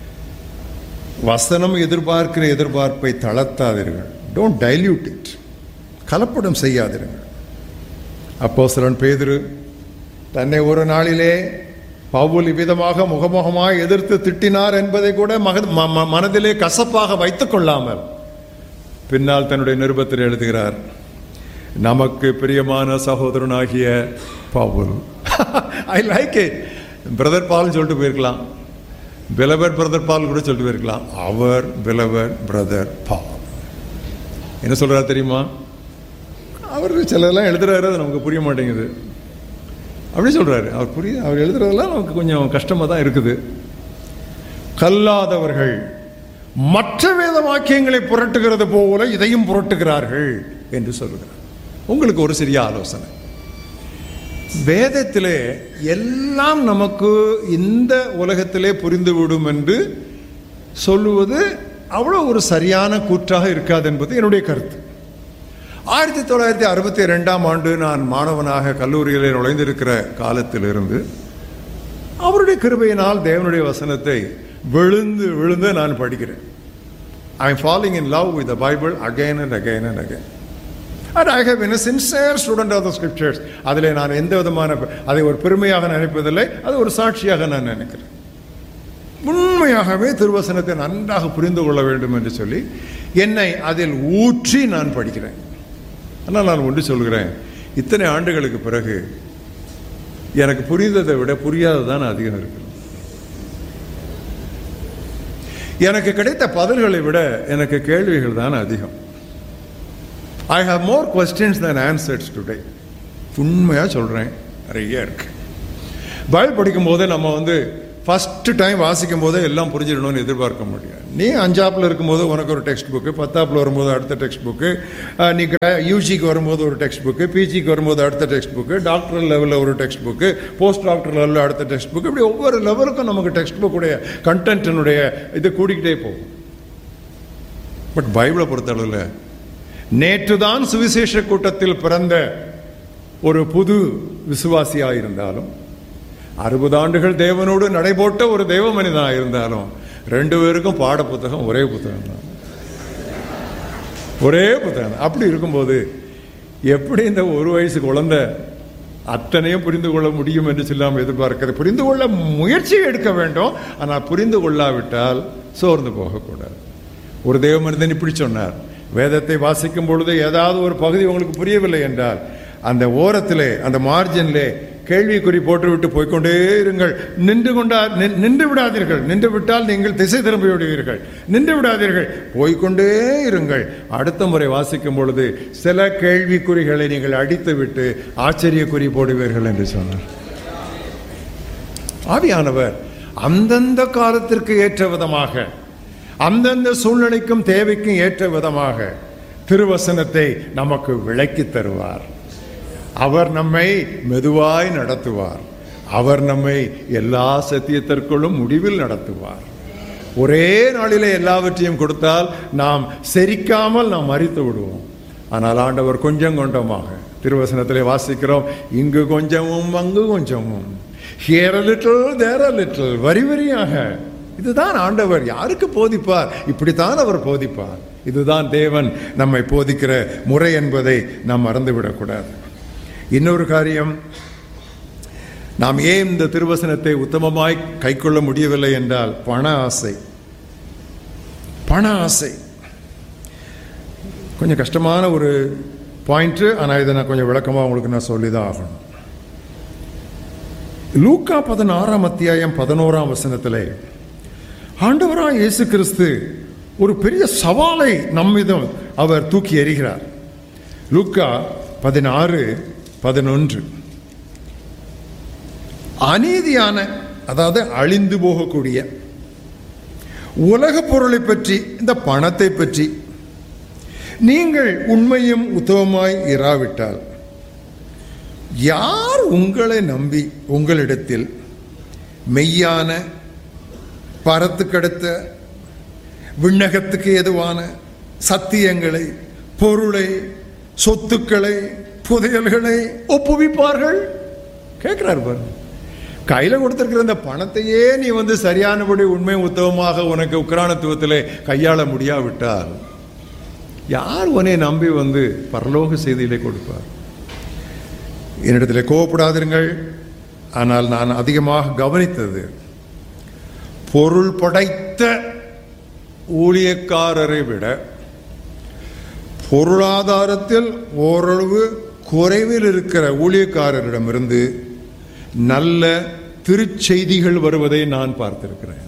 B: வசனம் எதிர்பார்க்கிற எதிர்பார்ப்பை தளர்த்தாதீர்கள் டோன்ட் டைல்யூட் இட் கலப்படம் செய்யாதீர்கள் அப்போ சிலன் பேதுரு தன்னை ஒரு நாளிலே பவுல் இவ்விதமாக முகமுகமாய் எதிர்த்து திட்டினார் என்பதை கூட மக ம- ம- மனதிலே கசப்பாக வைத்துக் கொள்ளாமல் பின்னால் தன்னுடைய நிருபத்தில் எழுதுகிறார் நமக்கு பிரியமான சகோதரனாகிய Paul I like it brother Paul சொல்லிட்டு போயிருக்கலாம் பிலவர் பிரதர் பால் கூட சொல்லிட்டு போயிருக்கலாம் அவர் பிலவர் பிரதர் பால் என்ன சொல்றாரு தெரியுமா அவர் சிலதெல்லாம் எழுதுறாரு அது நமக்கு புரிய மாட்டேங்குது அப்படி சொல்றாரு அவர் புரிய அவர் எழுதுறதெல்லாம் நமக்கு கொஞ்சம் கஷ்டமா தான் இருக்குது கல்லாதவர்கள் மற்ற வேத வாக்கியங்களை புரட்டுகிறது போல இதையும் புரட்டுகிறார்கள் என்று சொல்லுகிறார் உங்களுக்கு ஒரு சிறிய ஆலோசனை வேதத்திலே எல்லாம் நமக்கு இந்த உலகத்திலே புரிந்துவிடும் என்று சொல்லுவது அவ்வளோ ஒரு சரியான கூற்றாக இருக்காது என்பது என்னுடைய கருத்து ஆயிரத்தி தொள்ளாயிரத்தி அறுபத்தி ரெண்டாம் ஆண்டு நான் மாணவனாக கல்லூரியிலே நுழைந்திருக்கிற காலத்திலிருந்து அவருடைய கிருபையினால் தேவனுடைய வசனத்தை விழுந்து விழுந்து நான் படிக்கிறேன் I am falling in love with the Bible again and again and again and I have been a sincere student of the scriptures அதில் நான் எந்த விதமான அதை ஒரு பெருமையாக நினைப்பதில்லை அது ஒரு சாட்சியாக நான் நினைக்கிறேன் உண்மையாகவே திருவசனத்தை நன்றாக புரிந்து கொள்ள வேண்டும் என்று சொல்லி என்னை அதில் ஊற்றி நான் படிக்கிறேன் ஆனால் நான் ஒன்று சொல்கிறேன் இத்தனை ஆண்டுகளுக்கு பிறகு எனக்கு புரிந்ததை விட புரியாததான் அதிகம் இருக்கு எனக்கு கிடைத்த பதில்களை விட எனக்கு கேள்விகள் தான் அதிகம் I have more questions than answers today உண்மையாக சொல்கிறேன் நிறைய இருக்கு பைபிள் படிக்கும் போதே நம்ம வந்து ஃபஸ்ட்டு டைம் வாசிக்கும் போதே எல்லாம் புரிஞ்சிடணும்னு எதிர்பார்க்க முடியாது நீ அஞ்சாப்பில் இருக்கும்போது உனக்கு ஒரு டெக்ஸ்ட் புக்கு பத்தாப்பில் வரும்போது அடுத்த டெக்ஸ்ட் புக்கு நீ யூஜிக்கு வரும்போது ஒரு டெக்ஸ்ட் புக்கு பிஜிக்கு வரும்போது அடுத்த டெக்ஸ்ட் புக்கு டாக்டர் லெவலில் ஒரு டெக்ஸ்ட் புக்கு போஸ்ட் டாக்டர் லெவலில் அடுத்த டெக்ஸ்ட் புக் இப்படி ஒவ்வொரு லெவலுக்கும் நமக்கு டெக்ஸ்ட் புக்குடைய கண்டென்ட்டினுடைய இது கூடிக்கிட்டே போகும் பட் பைபிளை பொறுத்தளவில் நேற்று தான் சுவிசேஷ கூட்டத்தில் பிறந்த ஒரு புது விசுவாசியாக இருந்தாலும் அறுபது ஆண்டுகள் தேவனோடு நடைபோட்ட ஒரு தேவ மனிதனாக இருந்தாலும் ரெண்டு பேருக்கும் பாட புத்தகம் ஒரே புத்தகம் தான் ஒரே புத்தகம் தான். அப்படி இருக்கும்போது எப்படி இந்த ஒரு வயசு குழந்தை அத்தனையும் புரிந்து கொள்ள முடியும் என்று சொல்லாமல் எதிர்பார்க்கிறது புரிந்து கொள்ள முயற்சி எடுக்க வேண்டும் ஆனால் புரிந்து கொள்ளாவிட்டால் சோர்ந்து போகக்கூடாது ஒரு தேவ மனிதன் இப்படி சொன்னார் வேதத்தை வாசிக்கும் பொழுது ஏதாவது ஒரு பகுதி உங்களுக்கு புரியவில்லை என்றால் அந்த ஓரத்திலே அந்த மார்ஜினிலே கேள்விக்குறி போட்டுவிட்டு போய்க்கொண்டே இருங்கள் நின்று கொண்டா நின்- நின்று விடாதீர்கள் நின்று விட்டால் நீங்கள் திசை திரும்பி விடுவீர்கள் நின்று விடாதீர்கள் போய்க்கொண்டே இருங்கள் அடுத்த முறை வாசிக்கும் பொழுது சில கேள்விக்குறிகளை நீங்கள் அடித்து விட்டு ஆச்சரியக்குறி போடுவீர்கள் என்று சொன்னார் ஆவியானவர் அந்தந்த காலத்திற்கு ஏற்ற விதமாக அந்தந்த சூழ்நிலைக்கும் தேவைக்கும் ஏற்ற விதமாக திருவசனத்தை நமக்கு விளக்கித் தருவார் அவர் நம்மை மெதுவாய் நடத்துவார் அவர் நம்மை எல்லா சத்தியத்திற்குள்ளும் முடிவில் நடத்துவார் ஒரே நாளிலே எல்லாவற்றையும் கொடுத்தால் நாம் செரிக்காமல் நாம் மறித்து விடுவோம் ஆனால் ஆண்டவர் கொஞ்சம் கொஞ்சமாக திருவசனத்திலே வாசிக்கிறோம் இங்கு கொஞ்சமும் அங்கு கொஞ்சமும் here a little there a little வரி வரியாக இதுதான் ஆண்டவர் யாருக்கு போதிப்பார் இப்படித்தான் அவர் போதிப்பார் இதுதான் தேவன் நம்மை போதிக்கிற முறை என்பதை நாம் மறந்துவிடக்கூடாது இன்னொரு காரியம் நாம் ஏன் இந்த திருவசனத்தை உத்தமமாய் கைக்கொள்ள முடியவில்லை என்றால் பண ஆசை பண ஆசை கொஞ்சம் கஷ்டமான ஒரு பாயிண்ட்டு ஆனால் இதை நான் கொஞ்சம் விளக்கமாக உங்களுக்கு நான் சொல்லி தான் ஆகணும் லூக்கா பதினாறாம் அத்தியாயம் பதினோராம் வசனத்திலே ஆண்டவராய் இயேசு கிறிஸ்து ஒரு பெரிய சவாலை நம்மிடம் அவர் தூக்கி எறிகிறார் லூக்கா பதினாறு பதினொன்று அநீதியான அதாவது அழிந்து போகக்கூடிய உலக பொருளை பற்றி இந்த பணத்தை பற்றி நீங்கள் உண்மையும் உத்தமமாய் இராவிட்டால் யார் உங்களை நம்பி உங்களிடத்தில் மெய்யான பரத்துக்கடுத்த விண்ணகத்துக்கு எதுவான சத்தியங்களை பொருளை சொத்துக்களை புதையல்களை ஒப்புவிப்பார்கள் கேட்கிறார் பாருங்க கையில கொடுத்திருக்கிற இந்த பணத்தையே நீ வந்து சரியானபடி உண்மை உத்தமமாக உனக்கு உக்ரானத்துவத்திலே கையாள முடியாவிட்டால் யார் உன்னை நம்பி வந்து பரலோக செய்தியிலே கொடுப்பார் என்னிடத்தில் கோவப்படாதிருங்கள் ஆனால் நான் அதிகமாக கவனித்தது பொருள் படைத்த ஊழியக்காரரை விட பொருளாதாரத்தில் ஓரளவு குறைவில் இருக்கிற ஊழியக்காரரிடமிருந்து நல்ல திருச்செய்திகள் வருவதை நான் பார்த்திருக்கிறேன்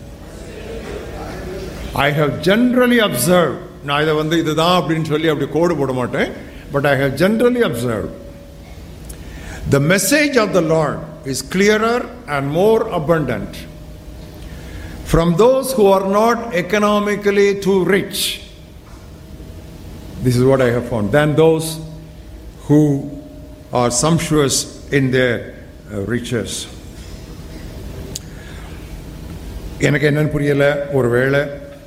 B: ஐ ஹவ் ஜென்ரலி அப்சர்வ் நான் இதை வந்து இதுதான் அப்படின்னு சொல்லி அப்படி கோடு போட மாட்டேன் but I have generally observe the message of the Lord is clearer and more abundant from those who are not economically too rich. This is what I have found. Than those who are sumptuous in their uh, riches. எனக்கு என்னன்னு புரியல ஒருவேளை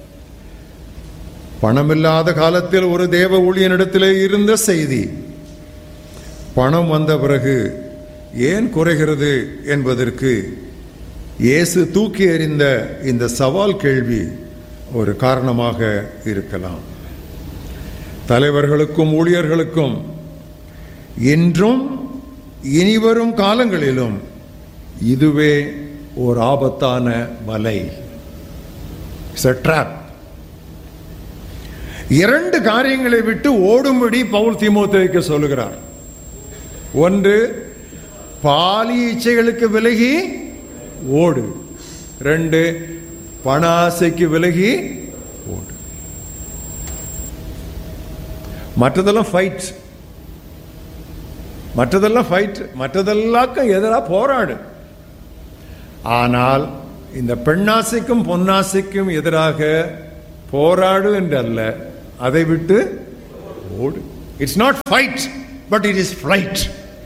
B: பணமில்லாத காலத்தில் ஒரு தேவ ஊழியனிடத்திலே இருந்த செய்தி பணம் வந்த பிறகு ஏன் குறைகிறது என்பதற்கு இயேசு தூக்கி எறிந்த இந்த சவால் கேள்வி ஒரு காரணமாக இருக்கலாம் தலைவர்களுக்கும் ஊழியர்களுக்கும் இன்றும் இனிவரும் காலங்களிலும் இதுவே ஒரு ஆபத்தான வலை ட்ராப் இரண்டு காரியங்களை விட்டு ஓடும்படி பவுல் தீமோத்தேயுக்கு சொல்லுகிறார் ஒன்று பாலி இச்சைகளுக்கு விலகி ஓடு ரெண்டு பண ஆசைக்கு விலகி ஓடு மற்றதெல்லாம் ஃபைட் மற்றதெல்லாம் ஃபைட் மற்றதெல்லாம் எதிராக போராடு ஆனால் இந்த பெண்ணாசைக்கும் பொன்னாசைக்கும் எதிராக போராடு என்றல்ல அதை விட்டு ஓடு it's not fight but it is flight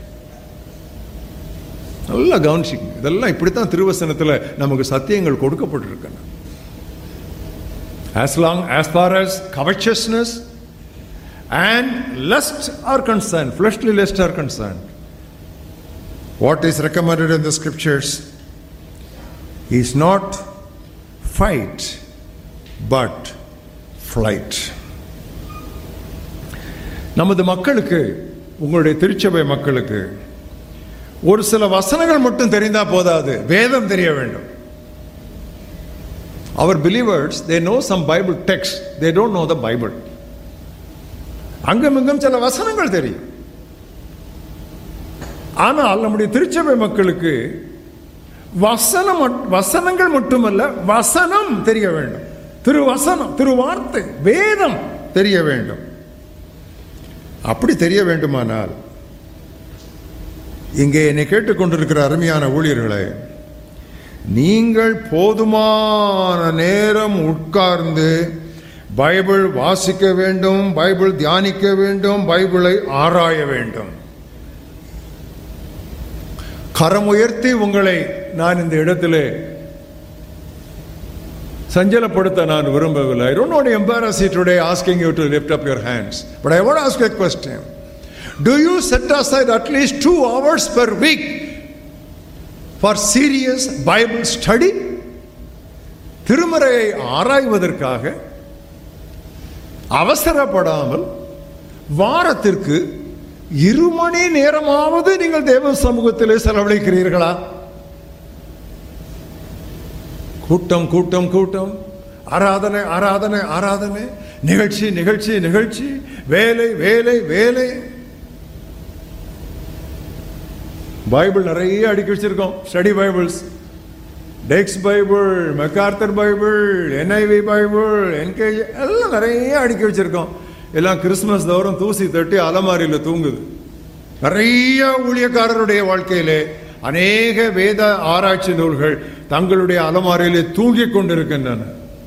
B: நல்லா கவனிச்சிங்க இதெல்லாம் இப்படித்தான் திருவசனத்தில் நமக்கு சத்தியங்கள் கொடுக்கப்பட்டிருக்கணும் as long as far as covetousness and lust are concerned, fleshly lust are concerned. What is recommended in the scriptures is not fight but flight. நமது மக்களுக்கு உங்களுடைய திருச்சபை மக்களுக்கு ஒரு சில வசனங்கள் மட்டும் தெரிந்தா போதாது வேதம் தெரிய வேண்டும் our believers they know some Bible text they don't know the Bible அங்கமிங்கும் சில வசனங்கள் தெரியும் ஆனால் நம்முடைய திருச்சபை மக்களுக்கு வசனம் மட்- வசனங்கள் மட்டுமல்ல வசனம் தெரிய வேண்டும் திருவசனம் திருவார்த்தை வேதம் தெரிய வேண்டும் அப்படி தெரிய வேண்டுமானால் இங்கே என்னை கேட்டுக்கொண்டிருக்கிற அருமையான ஊழியர்களே நீங்கள் போதுமான நேரம் உட்கார்ந்து பைபிள் வாசிக்க வேண்டும் பைபிள் தியானிக்க வேண்டும் பைபிளை ஆராய வேண்டும் கரம் உயர்த்தி உங்களை நான் இந்த இடத்திலே சஞ்சலப்படுத்த நான் விரும்பவில்லை I don't not embarrass you today asking you to lift up your hands but I want ask a question to you set aside at least two hours per week for serious Bible study திருமறையை ஆராய்வதற்காக அவசரப்படாமல் வாரத்திற்கு இரு மணி நேரமாவது நீங்கள் தேவ சமூகத்திலே செலவழிக்கிறீர்களா கூட்டம் கூட்டம் கூட்டம் ஆராதனை ஆராதனை ஆராதனை நிகழ்ச்சி நிகழ்ச்சி நிகழ்ச்சி வேலை வேலை வேலை பைபிள் நிறைய அடுக்கி வச்சிருக்கோம் study Bibles Dake's Bible MacArthur Bible NIV Bible NKJV எல்லாம் நிறைய அடுக்கி வச்சிருக்கோம் எல்லாம் கிறிஸ்மஸ் தோறும் தூசி தட்டி அலமாரியில் தூங்குது நிறைய ஊழியக்காரருடைய வாழ்க்கையிலே அநேக வேத ஆராய்ச்சி நூல்கள் தங்களுடைய அலமாரியிலே தூங்கிக் கொண்டிருக்கின்றன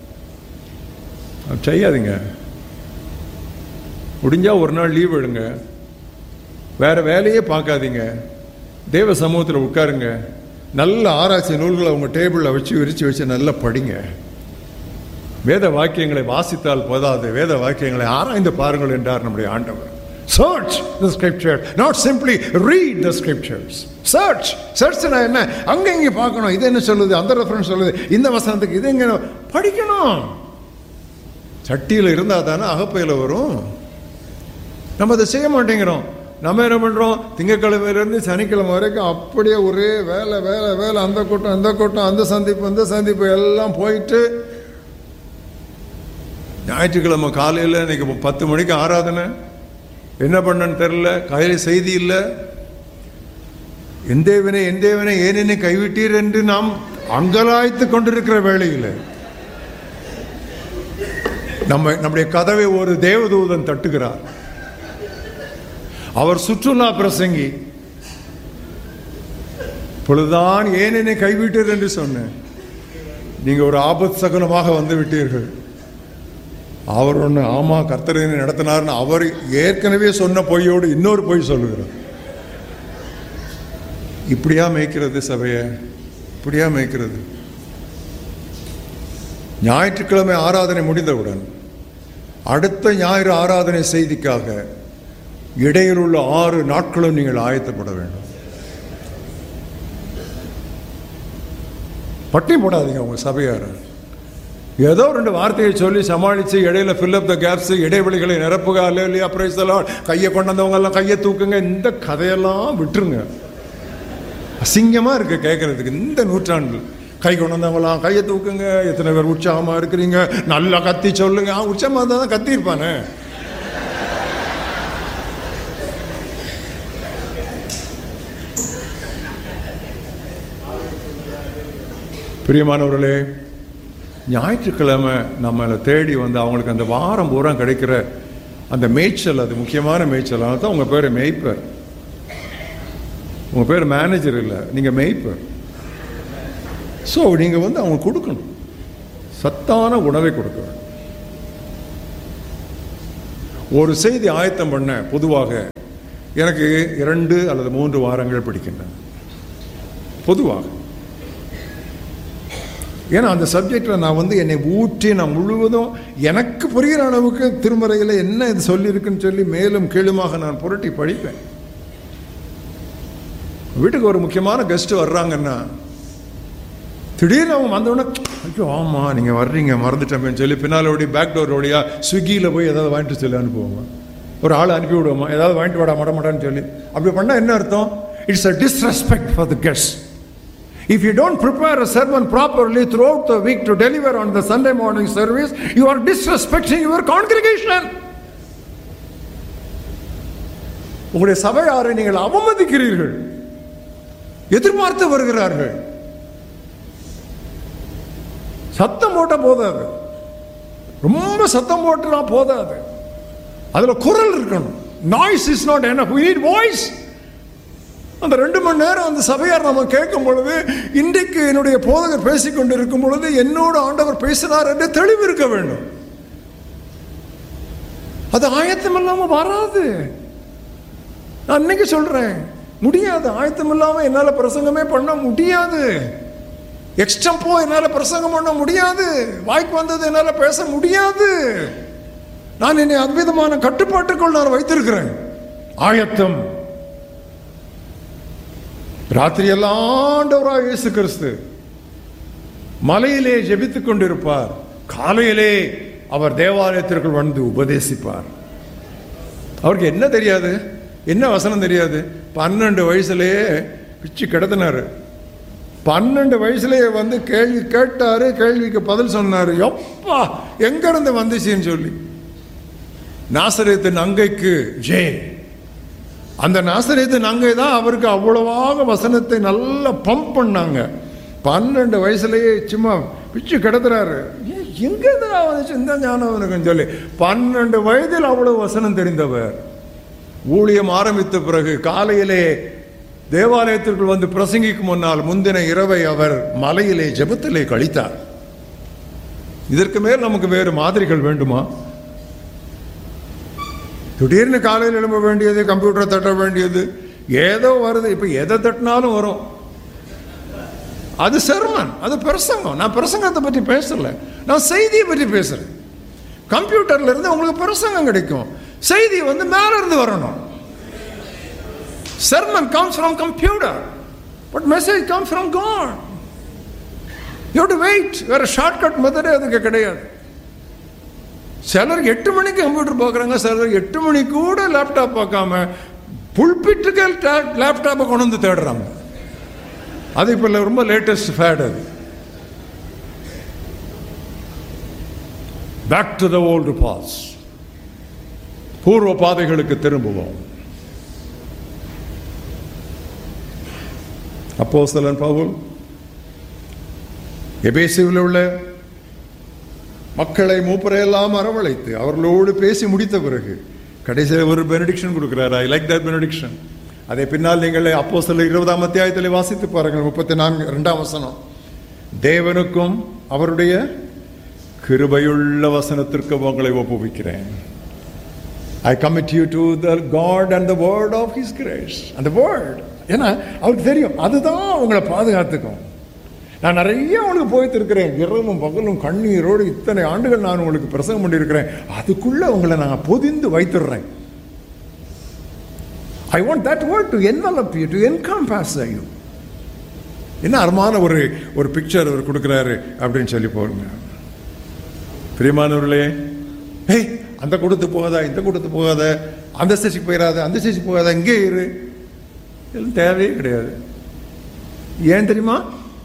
B: அது செய்யாதீங்க முடிஞ்சா ஒரு நாள் லீவ் எடுங்க வேற வேலையே பார்க்காதீங்க தேவ சமூகத்தில் உட்காருங்க நல்ல ஆராய்ச்சி நூல்களை உங்க டேபிளில் வச்சு விரிச்சு வச்சு நல்லா படிங்க வேத வாக்கியங்களை வாசித்தால் போதாது வேத வாக்கியங்களை ஆராய்ந்து பாருங்கள் என்றார் நம்முடைய ஆண்டவர் search the scripture not simply read the scriptures search சர்ச்னா என்ன அங்க இங்க பார்க்கணும் இது என்ன சொல்லுது அந்த ரெஃபரன்ஸ் சொல்லுது இந்த வசனத்துக்கு இது எங்க படிக்கணும் சட்டியில் இருந்தால் தானே அகப்பையில் வரும் நம்ம அதை செய்ய மாட்டேங்கிறோம் நம்ம என்ன பண்ணுறோம் திங்கக்கிழமையிலேருந்து சனிக்கிழமை வரைக்கும் அப்படியே ஒரே வேலை வேலை வேலை அந்த கூட்டம் இந்த கூட்டம் அந்த சந்திப்பு இந்த சந்திப்பு எல்லாம் போயிட்டு ஞாயிற்றுக்கிழமை காலையில் இன்னைக்கு பத்து மணிக்கு ஆராதனை என்ன பண்ணன்னு தெரில கையில் செய்தி இல்லை எந்தேவனை எந்தேவனை ஏன் என்னை கைவிட்டீர் என்று நாம் அங்கலாய்த்து கொண்டிருக்கிற வேளையில் நம்ம நம்முடைய கதவை ஒரு தேவதூதன் தட்டுகிறார் அவர் சுற்றுலா பிரசங்கி பொழுதுதான் ஏன் என்னை கைவிட்டீர் என்று சொன்னேன் நீங்க ஒரு ஆபத் சகுனமாக வந்து விட்டீர்கள் அவர் ஒன்று ஆமா கர்த்தர் என்னை நடத்தினார்னு அவர் ஏற்கனவே சொன்ன பொய்யோடு இன்னொரு பொய் சொல்லுகிறார் இப்படியா மேய்க்கிறது சபையை இப்படியா மேய்க்கிறது ஞாயிற்றுக்கிழமை ஆராதனை முடிந்தவுடன் அடுத்த ஞாயிறு ஆராதனை செய்திக்காக இடையில் உள்ள ஆறு நாட்களும் நீங்கள் ஆயத்தப்பட வேண்டும் பட்டி போடாதீங்க உங்க சபையார ஏதோ ரெண்டு வார்த்தையை சொல்லி சமாளிச்சு இடையில fill up த கேப்ஸ் இடைவெளிகளை நிரப்புக அல்ல இல்லையா பிரைஸ்லாம் கையை கொண்டவங்க எல்லாம் கையை தூக்குங்க இந்த கதையெல்லாம் விட்டுருங்க அசிங்கமா இருக்கு கேட்கறதுக்கு இந்த நூற்றாண்டில் கை கொண்டு வந்தவங்களாம் கையை தூக்குங்க எத்தனை பேர் உற்சாகமா இருக்கிறீங்க நல்லா கத்தி சொல்லுங்க ஆ, உற்சாகமா இருந்தா தான் கத்தி இருப்பானே பிரியமானவர்களே ஞாயிற்றுக்கிழமை நம்மளை தேடி வந்து அவங்களுக்கு அந்த வாரம் பூரா கிடைக்கிற அந்த மேய்ச்சல் அது முக்கியமான மேய்ச்சல் அதனால தான் உங்கள் பேர் மேய்ப்பர் உங்கள் பேர் மேனேஜர் இல்லை நீங்கள் மேய்ப்பர் ஸோ நீங்கள் வந்து அவங்க கொடுக்கணும் சத்தான உணவை கொடுக்க வேண்டும். ஒரு செய்தி ஆயத்தம் பண்ண பொதுவாக எனக்கு இரண்டு அல்லது மூன்று வாரங்கள் பிடிக்கின்றன பொதுவாக ஏன்னா அந்த சப்ஜெக்டில் நான் வந்து என்னை ஊற்றி நான் முழுவதும் எனக்கு புரிகிற அளவுக்கு திருமறையில் என்ன இது சொல்லியிருக்குன்னு சொல்லி மேலும் கீழுமாக நான் புரட்டி படிப்பேன் வீட்டுக்கு ஒரு முக்கியமான கெஸ்ட் வர்றாங்கன்னா திடீர்னு அவங்க வந்தோடனே ஐயோ ஆமாம் நீங்கள் வர்றீங்க மறந்துட்டேன்னு சொல்லி பின்னால் ஓடி பேக் டோர் ஓடியா ஸ்விக்கியில் போய் ஏதாவது வாங்கிட்டு சொல்லி அனுப்புவோமா ஒரு ஆள் அனுப்பி விடுவோமா ஏதாவது வாங்கிட்டு வாடா மட மடான்னு சொல்லி அப்படி பண்ணால் என்ன அர்த்தம் it's a disrespect for the guest If you don't prepare a sermon properly throughout the week to deliver on the Sunday morning service, you are disrespecting your congregation. உங்களுடைய சபையாரை நீங்கள் அவமதிக்கிறீர்கள் எதிர்பார்த்து வருகிறார்கள் சத்தம் போட்ட போதாது ரொம்ப சத்தம் போட்டுலாம் போதாது அதுல குரல் இருக்கணும் நாய்ஸ் இஸ் நாட் என்ன we need voice அந்த ரெண்டு மணி நேரம் அந்த சபையார் நம்ம கேட்கும் பொழுது இன்றைக்கு என்னுடைய போதகர் பேசிக் கொண்டிருக்கும் பொழுது என்னோட ஆண்டவர் பேசினார் என்று தெளிவு இருக்க வேண்டும் அது ஆயத்தம் இல்லாம வராது நான் அன்னைக்கு சொல்றேன் முடியாது ஆயத்தம் இல்லாம என்னால பிரசங்கமே பண்ண முடியாது எக்ஸ்டம்போ என்னால பிரசங்கம் பண்ண முடியாது வாய்க்கு வந்தது என்னால பேச முடியாது நான் என்னை அத்விதமான கட்டுப்பாட்டுக்குள் நான் வைத்திருக்கிறேன் ஆயத்தம் ராத்திரி எல்லாம் ஆண்டவராக இயேசு கிறிஸ்து மலையிலே ஜெபித்துக் கொண்டிருப்பார் காலையிலே அவர் தேவாலயத்திற்குள் வந்து உபதேசிப்பார் அவருக்கு என்ன தெரியாது என்ன வசனம் தெரியாது பன்னெண்டு வயசுலயே பிச்சு கிடத்தினாரு பன்னெண்டு வயசுலயே வந்து கேள்வி கேட்டாரு கேள்விக்கு பதில் சொன்னாரு எப்பா எங்க இருந்து வந்துச்சுன்னு சொல்லி நாசரேத்தின் அங்கைக்கு ஜே அந்த நாசரேத்தின் அங்கை தான் அவருக்கு அவ்வளவாக வசனத்தை நல்லா பம்ப் பண்ணாங்க பன்னெண்டு வயசுலயே சும்மா பிச்சு கிடத்துறாரு ஏன் எங்க தான் வந்துச்சு இந்த ஞானம் அவனுக்குன்னு சொல்லி பன்னெண்டு வயதில் அவ்வளவு வசனம் தெரிந்தவர் ஊழியம் ஆரம்பித்த பிறகு காலையிலே தேவாலயத்திற்குள் வந்து பிரசங்கிக்கும் முன்னால் முந்தின இரவை அவர் மலையிலே ஜெபத்திலே கழித்தார் இதற்கு மேல் நமக்கு வேறு மாதிரிகள் வேண்டுமா திடீர்னு காலையில் எழும்ப வேண்டியது கம்ப்யூட்டரை தட்ட வேண்டியது ஏதோ வருது இப்போ எதை தட்டினாலும் வரும் அது செர்மன் அது பிரசங்கம் நான் பிரசங்கத்தை பற்றி பேசல நான் செய்தியை பற்றி பேசுறேன் கம்ப்யூட்டர்ல இருந்து உங்களுக்கு பிரசங்கம் கிடைக்கும் செய்தி வந்து மேல இருந்து வரணும் sermon comes from computer but message comes from god you have to wait வேற ஷார்ட்கட் மெத்தடே அதுக்கு கிடையாது சிலர் எட்டு மணிக்கு கம்ப்யூட்டர் பார்க்குறாங்க சிலர் எட்டு மணி கூட லேப்டாப் பார்க்காம புல்பிட்டுக்கு லேப்டாப்பை கொண்டு வந்து தேடுறாங்க அது இப்போ ரொம்ப லேட்டஸ்ட் ஃபேட் அது back to the old paths பூர்வ பாதைகளுக்கு திரும்புவோம் அப்போஸ்தலன் பவுல் எபேசுவில் உள்ள மக்களை மூப்பரையெல்லாம் அரவழைத்து அவர்களோடு பேசி முடித்த பிறகு கடைசியில் ஒரு பெனடிக்ஷன் கொடுக்கிறார் ஐ லைக் தட் பெனடிக்ஷன் அதை பின்னால் நீங்கள் அப்போ சில இருபதாம் அத்தியாயத்தில் வாசித்து பாருங்கள் முப்பத்தி நான்கு ரெண்டாம் வசனம் தேவனுக்கும் அவருடைய கிருபையுள்ள வசனத்திற்கு உங்களை ஒப்புவிக்கிறேன் I commit you to the God and the word of his grace அந்த வேர்ட் ஏன்னா அவருக்கு தெரியும் அதுதான் உங்களை பாதுகாத்துக்கும் நான் நிறைய உனக்கு போயிட்டு இருக்கிறேன் இரவும் பகலும் கண்ணீரோடு இத்தனை ஆண்டுகள் நான் உங்களுக்கு பிரசங்கம் பண்ணியிருக்கிறேன் அதுக்குள்ள உங்களை நான் பொதிந்து வைத்துடுறேன் I want that word to envelop you to encompass you என்ன அருமான ஒரு ஒரு பிக்சர் அவர் கொடுக்குறாரு அப்படின்னு சொல்லி போடுங்க பிரியமானவர்களே ஏய் அந்த கொடுத்து போகாதா இந்த கொடுத்து போகாத அந்த ஸ்டேஜுக்கு போயிடாத அந்த ஸ்டேஜுக்கு போகாத இங்கே இரு இதெல்லாம் தேவையே கிடையாது ஏன் தெரியுமா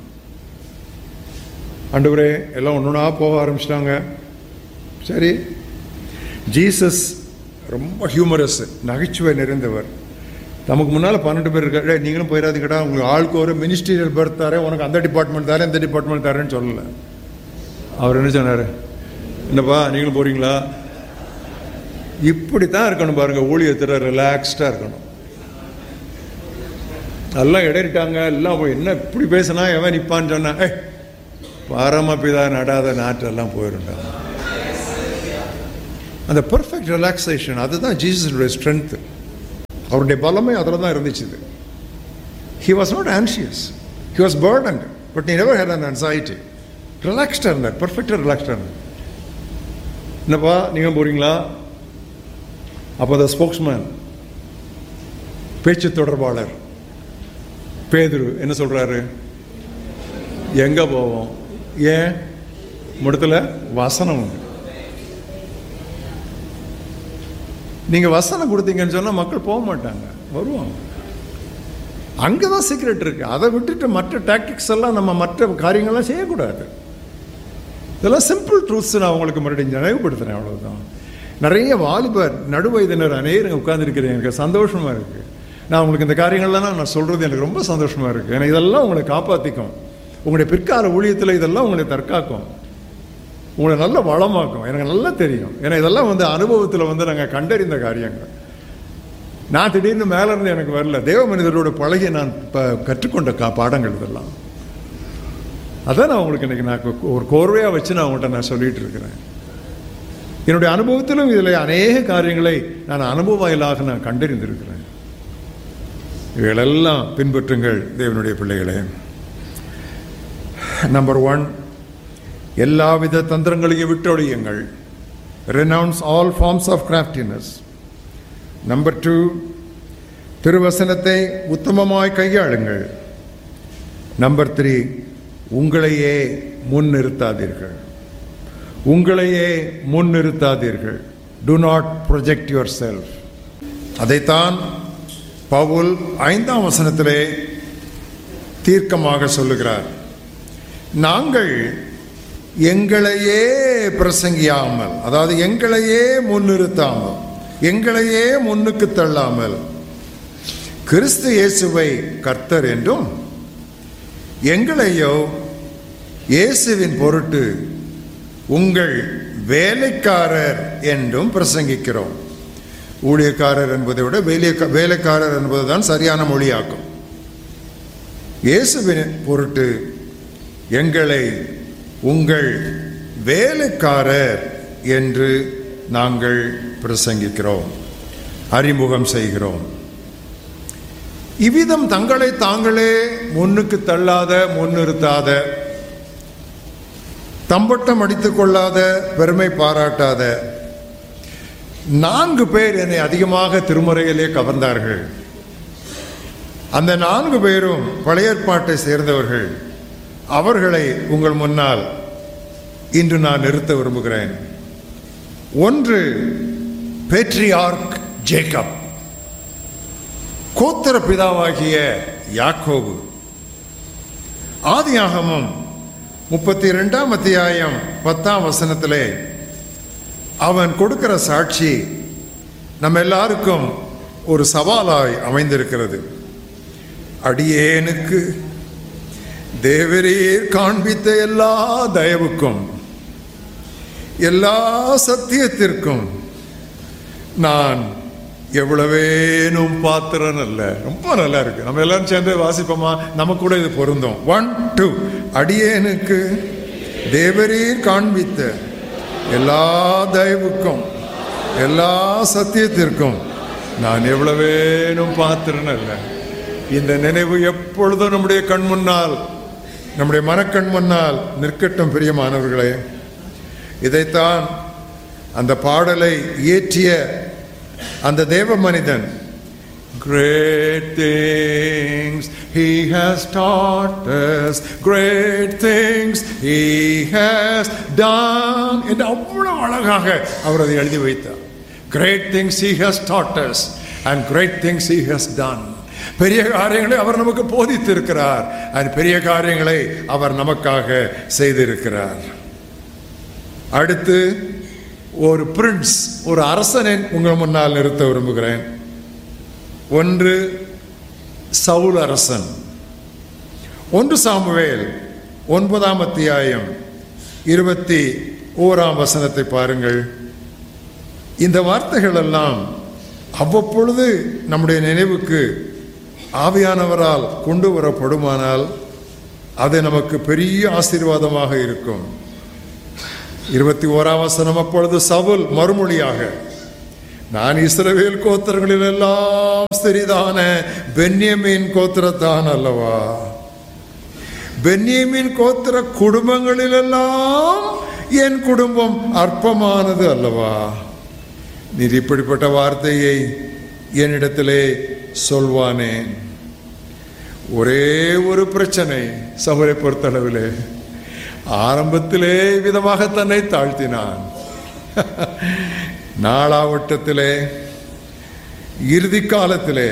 B: ஆண்டவரே எல்லாம் ஒன்று ஒன்றா போக ஆரம்பிச்சிட்டாங்க சரி ஜீசஸ் ரொம்ப ஹியூமரஸ் நகைச்சுவை நிறைந்தவர் நமக்கு முன்னால் பன்னெண்டு பேர் இருக்காரு "டேய், நீங்களும் போயிடாதீங்கடா உங்களுக்கு ஆளுக்கு ஒரு மினிஸ்ட்ரியல் பர்த் தரேன் உனக்கு அந்த டிபார்ட்மெண்ட் தரேன் இந்த டிபார்ட்மெண்ட் தரேன்னு சொல்லலை அவர் என்ன சொன்னார் என்னப்பா நீங்களும் போறீங்களா இப்படி தான் இருக்கணும் பாருங்க ஊழியத்தில் ரிலாக்ஸ்டாக இருக்கணும் எல்லாம் இடறிட்டாங்க எல்லாம் போய் என்ன இப்படி பேசினா எவன் நிப்பான்னு சொன்னா ஏய் பரமபிதா நடாத நாட்டெல்லாம் போயிருந்தாங்க அந்த பெர்ஃபெக்ட் ரிலாக்ஸேஷன் அதுதான் ஜீசஸுடைய ஸ்ட்ரென்த் அவருடைய பலமே அதில் தான் இருந்துச்சு he was not anxious he was burdened but he never had an anxiety ரிலாக்ஸ்டாக இருந்தார் பர்ஃபெக்டாக ரிலாக்ஸ்டாக இருந்தார் என்னப்பா நீங்கள் போகிறீங்களா அப்போ அந்த ஸ்போக்ஸ்மேன் பேச்சு தொடர்பாளர் பேதுரு என்ன சொல்கிறாரு எங்கே போவோம் ஏன் முடத்தில் வசனம் உண்டு நீங்கள் வசனம் கொடுத்தீங்கன்னு சொன்னால் மக்கள் போக மாட்டாங்க வருவாங்க அங்கே தான் சீக்ரெட் இருக்கு அதை விட்டுட்டு மற்ற டாக்டிக்ஸ் எல்லாம் நம்ம மற்ற காரியங்கள்லாம் செய்யக்கூடாது இதெல்லாம் சிம்பிள் ட்ரூத்ஸ் நான் உங்களுக்கு மறுபடியும் நினைவுபடுத்துகிறேன் அவ்வளவுதான் நிறைய வாலிபர் நடுவயதினர் அநேகங்க உட்கார்ந்துருக்கிறேன் எனக்கு சந்தோஷமாக இருக்குது நான் உங்களுக்கு இந்த காரியங்கள்லாம் நான் சொல்கிறது எனக்கு ரொம்ப சந்தோஷமாக இருக்குது ஏன்னா இதெல்லாம் உங்களை காப்பாற்றிக்கும் உங்களுடைய பிற்கால ஊழியத்தில் இதெல்லாம் உங்களை தற்காக்கும் உங்களை நல்ல வளமாக்கும் எனக்கு நல்லா தெரியும் ஏன்னா இதெல்லாம் வந்து அனுபவத்தில் வந்து நாங்கள் கண்டறிந்த காரியங்கள் நான் திடீர்னு மேலே இருந்து எனக்கு வரல தேவ மனிதரோட பழகி நான் இப்போ கற்றுக்கொண்ட கா பாடங்கள் இதெல்லாம் அதான் நான் உங்களுக்கு இன்னைக்கு நான் கொ- ஒரு கோர்வையாக வச்சு நான் உங்கள்கிட்ட நான் சொல்லிட்டு இருக்கிறேன் என்னுடைய அனுபவத்திலும் இதில் அநேக காரியங்களை நான் அனுபவ வாயிலாக நான் கண்டறிந்திருக்கிறேன் இவைகளெல்லாம் பின்பற்றுங்கள் தேவனுடைய பிள்ளைகளே நம்பர் ஒன் எல்லாவித தந்திரங்களையும் விட்டொழியுங்கள் renounce all forms of craftiness number two திருவசனத்தை உத்தமமாய் கையாளுங்கள் நம்பர் த்ரீ உங்களையே முன்னிறுத்தாதீர்கள் உங்களையே முன்னிறுத்தாதீர்கள் do not project yourself அதைத்தான் பவுல் ஐந்தாம் வசனத்திலே தீர்க்கமாக சொல்லுகிறார் நாங்கள் எங்களையே பிரசங்கியாமல் அதாவது எங்களையே முன்னிறுத்தாமல் எங்களையே முன்னுக்கு தள்ளாமல் கிறிஸ்து இயேசுவை கர்த்தர் என்றும் எங்களையோ இயேசுவின் பொருட்டு உங்கள் வேலைக்காரர் என்றும் பிரசங்கிக்கிறோம் ஊழியக்காரர் என்பதை விட வேலைக்க வேலைக்காரர் என்பதுதான் சரியான மொழியாக்கும் இயேசுவின் பொருட்டு எங்களை உங்கள் வேலைக்காரர் என்று நாங்கள் பிரசங்கிக்கிறோம் அறிமுகம் செய்கிறோம் இவ்விதம் தங்களை தாங்களே முன்னுக்கு தள்ளாத முன்னிறுத்தாத தம்பட்டம் அடித்துக் கொள்ளாத பெருமை பாராட்டாத நான்கு பேர் என்னை அதிகமாக திருமுறையிலே கவர்ந்தார்கள் அந்த நான்கு பேரும் பழைய ஏற்பாட்டை சேர்ந்தவர்கள் அவர்களை உங்கள் முன்னால் இன்று நான் நிறுத்த விரும்புகிறேன் ஒன்று பேட்ரியார்க் ஜேக்கப் கோத்திர பிதாவாகிய யாக்கோபு ஆதியாகமம் முப்பத்தி ரெண்டாம் அத்தியாயம் பத்தாம் வசனத்திலே அவன் கொடுக்கிற சாட்சி நம்ம எல்லாருக்கும் ஒரு சவாலாய் அமைந்திருக்கிறது அடியேனுக்கு தேவரீர் காண்பித்த எல்லா தயவுக்கும் எல்லா சத்தியத்திற்கும் நான் எவ்வளவேனும் பாத்திரன் அல்ல ரொம்ப நல்லா இருக்கு நம்ம எல்லாரும் சேர்ந்து வாசிப்போமா நமக்கு கூட இது பொருந்தும் ஒன் டூ அடியேனுக்கு தேவரீர் காண்பித்த எல்லா தயவுக்கும் எல்லா சத்தியத்திற்கும் நான் எவ்வளவேனும் பாத்திரன் அல்ல இந்த நினைவு எப்பொழுதும் நம்முடைய கண் முன்னால் நம்முடைய மனக்கண் முன்னால் நிற்கட்டும் பிரியமானவர்களே இதைத்தான் அந்த பாடலை இயற்றிய அந்த தேவ மனிதன் Great things he has taught us, great things he has done. என்று அவ்வளவு அழகாக அவர் அதை எழுதி வைத்தார் Great things he has taught us and great things he has done. பெரிய காரியங்களை அவர் நமக்கு போதித்திருக்கிறார் and பெரிய காரியங்களை அவர் நமக்காக செய்திருக்கிறார் அடுத்து ஒரு பிரின்ஸ் ஒரு அரசனை உங்கள் முன்னால் நிறுத்த விரும்புகிறேன் ஒன்று சவுல் அரசன் ஒன்று சாமுவேல் ஒன்பதாம் அத்தியாயம் இருபத்தி ஓராம் வசனத்தை பாருங்கள் இந்த வார்த்தைகள் எல்லாம் அவ்வப்பொழுது நம்முடைய நினைவுக்கு ஆவியானவரால் கொண்டு வரப்படுமானால் அது நமக்கு பெரிய ஆசீர்வாதமாக இருக்கும் இருபத்தி ஓராம் வசனம் அப்பொழுது சவுல் மறுமொழியாக நான் இஸ்ரவேல் கோத்திரங்களில் எல்லாம் சிறிதான பென்யமீன் கோத்திரத்தான் அல்லவா பென்யமின் கோத்திர குடும்பங்களிலெல்லாம் என் குடும்பம் அற்பமானது அல்லவா நீர் இப்படிப்பட்ட வார்த்தையை என்னிடத்திலே சொல்வானேன் ஒரே ஒரு பிரச்சனை சபரை பொறுத்தளவிலே ஆரம்பத்திலே விதமாக தன்னை தாழ்த்தினான் நாளாவட்டத்திலே இறுதி காலத்திலே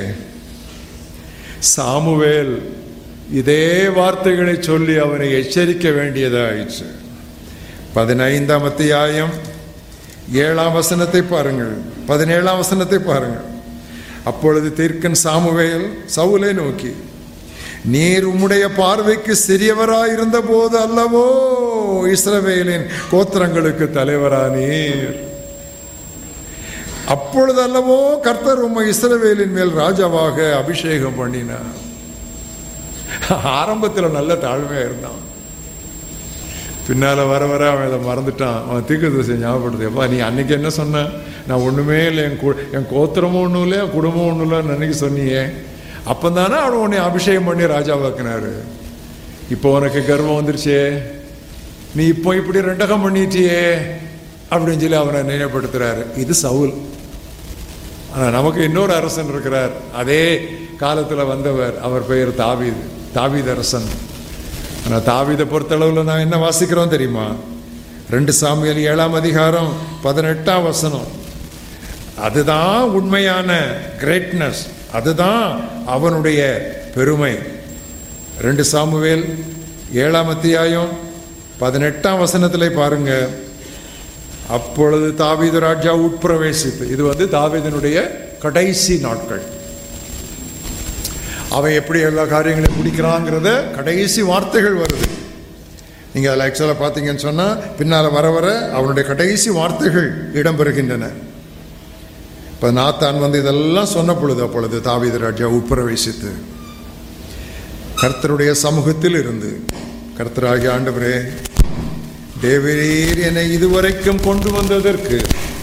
B: சாமுவேல் இதே வார்த்தைகளை சொல்லி அவனை எச்சரிக்க வேண்டியதாயிற்று பதினைந்தாம் அத்தியாயம் ஏழாம் வசனத்தை பாருங்கள் பதினேழாம் வசனத்தை பாருங்கள் அப்பொழுது தீர்க்கன் சாமுவேல் சவுலை நோக்கி நீர் உம்முடைய பார்வைக்கு சிறியவராயிருந்த போது அல்லவோ இஸ்ரவேலின் கோத்திரங்களுக்கு தலைவரானீர் அப்பொழுது அல்லவோ கர்த்தர் உம்மை இஸ்ரவேலின் மேல் ராஜாவாக அபிஷேகம் பண்ணினார் ஆரம்பத்தில் நல்ல தாழ்மையா இருந்தான் பின்னால வர வர அவன் இதை மறந்துட்டான் அவன் தீர்க்க தரிசனம் ஞாபகப்படுது எப்பா நீ அன்னைக்கு என்ன சொன்ன நான் ஒண்ணுமே இல்லை என் கு என் கோத்திரமும் ஒன்றும் இல்லை என் குடும்பம் ஒன்றும் இல்லைன்னு அன்னைக்கு சொன்னியே அப்போ தானே அவனை உன்னை அபிஷேகம் பண்ணி ராஜாவாக்குனாரு இப்போ உனக்கு கர்வம் வந்துருச்சே நீ இப்போ இப்படி ரெண்டகம் பண்ணிட்டியே அப்படின்னு சொல்லி அவனை நினைவுபடுத்துறாரு இது சவுல் ஆனா நமக்கு இன்னொரு அரசன் இருக்கிறார் அதே காலத்துல வந்தவர் அவர் பெயர் தாவீது தாவீது அரசன் ஆனா தாவீதை பொறுத்தளவில் நான் என்ன வாசிக்கிறோம் தெரியுமா ரெண்டு சாமியல் ஏழாம் அதிகாரம் பதினெட்டாம் வசனம் அதுதான் உண்மையான கிரேட்னஸ் அதுதான் அவனுடைய பெருமை ரெண்டு சாமுவேல் ஏழாம் அத்தியாயம் பதினெட்டாம் வசனத்திலே பாருங்க அப்பொழுது தாவீது ராஜா உட்பிரவேசித்து இது வந்து தாவீதனுடைய கடைசி நாட்கள் அவன் எப்படி எல்லா காரியங்களையும் முடிக்கிறாங்கிறத கடைசி வார்த்தைகள் வருது நீங்க அதில் ஆக்சுவலாக பார்த்தீங்கன்னு சொன்னா பின்னால வர வர அவனுடைய கடைசி வார்த்தைகள் இடம்பெறுகின்றன இப்போ நாத்தான் வந்து இதெல்லாம் சொன்ன பொழுது அப்பொழுது தாவீது ராஜா உட்பிரவேசித்து கர்த்தருடைய சமூகத்தில் இருந்து கர்த்தராகிய ஆண்டவரே தேவரீர் என்னை இதுவரைக்கும் கொண்டு வந்ததற்கு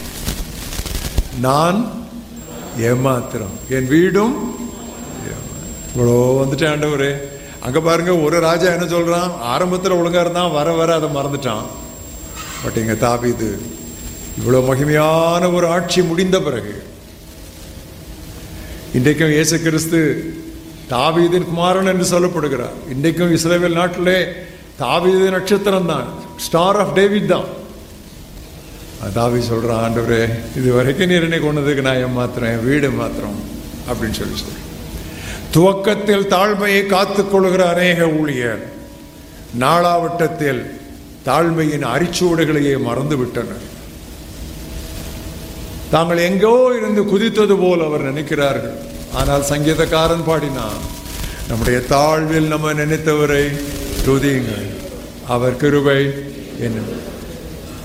B: நான் ஏமாத்திரம் என் வீடும் இவ்வளோ வந்துட்டேன் ஆண்டவரே அங்க பாருங்க ஒரு ராஜா என்ன சொல்றான் ஆரம்பத்தில் ஒழுங்கா இருந்தான் வர வர அதை மறந்துட்டான் பட் இங்க தாவீது இவ்வளவு மகிமையான ஒரு ஆட்சி முடிந்த பிறகு இன்றைக்கும் இயேசு கிறிஸ்து தாவீதின் குமாரன் என்று சொல்லப்படுகிறார் இன்றைக்கும் இஸ்ரேல் நாட்டிலே தாவீது நட்சத்திரம் தான் ஸ்டார் ஆஃப் டேவிட் தான் தாவி சொல்றான் ஆண்டவரே இது வரைக்கும் நீர் என்னை கொண்டதுக்கு நான் ஏமாத்துறேன் என் வீடு மாத்திரம் அப்படின்னு சொல்லி சொல்றேன் துவக்கத்தில் தாழ்மையை காத்துக்கொள்கிற அநேக ஊழியர் நாளாவட்டத்தில் தாழ்மையின் அரிச்சுவடுகளையே மறந்து விட்டனர் தாங்கள் எங்கோ இருந்து குதித்தது போல் அவர் நினைக்கிறார்கள் ஆனால் சங்கீதக்காரன் பாடினான் நம்முடைய தாழ்வில் நம்ம நினைத்தவரை துதியுங்கள் அவர் கிருபை என்ன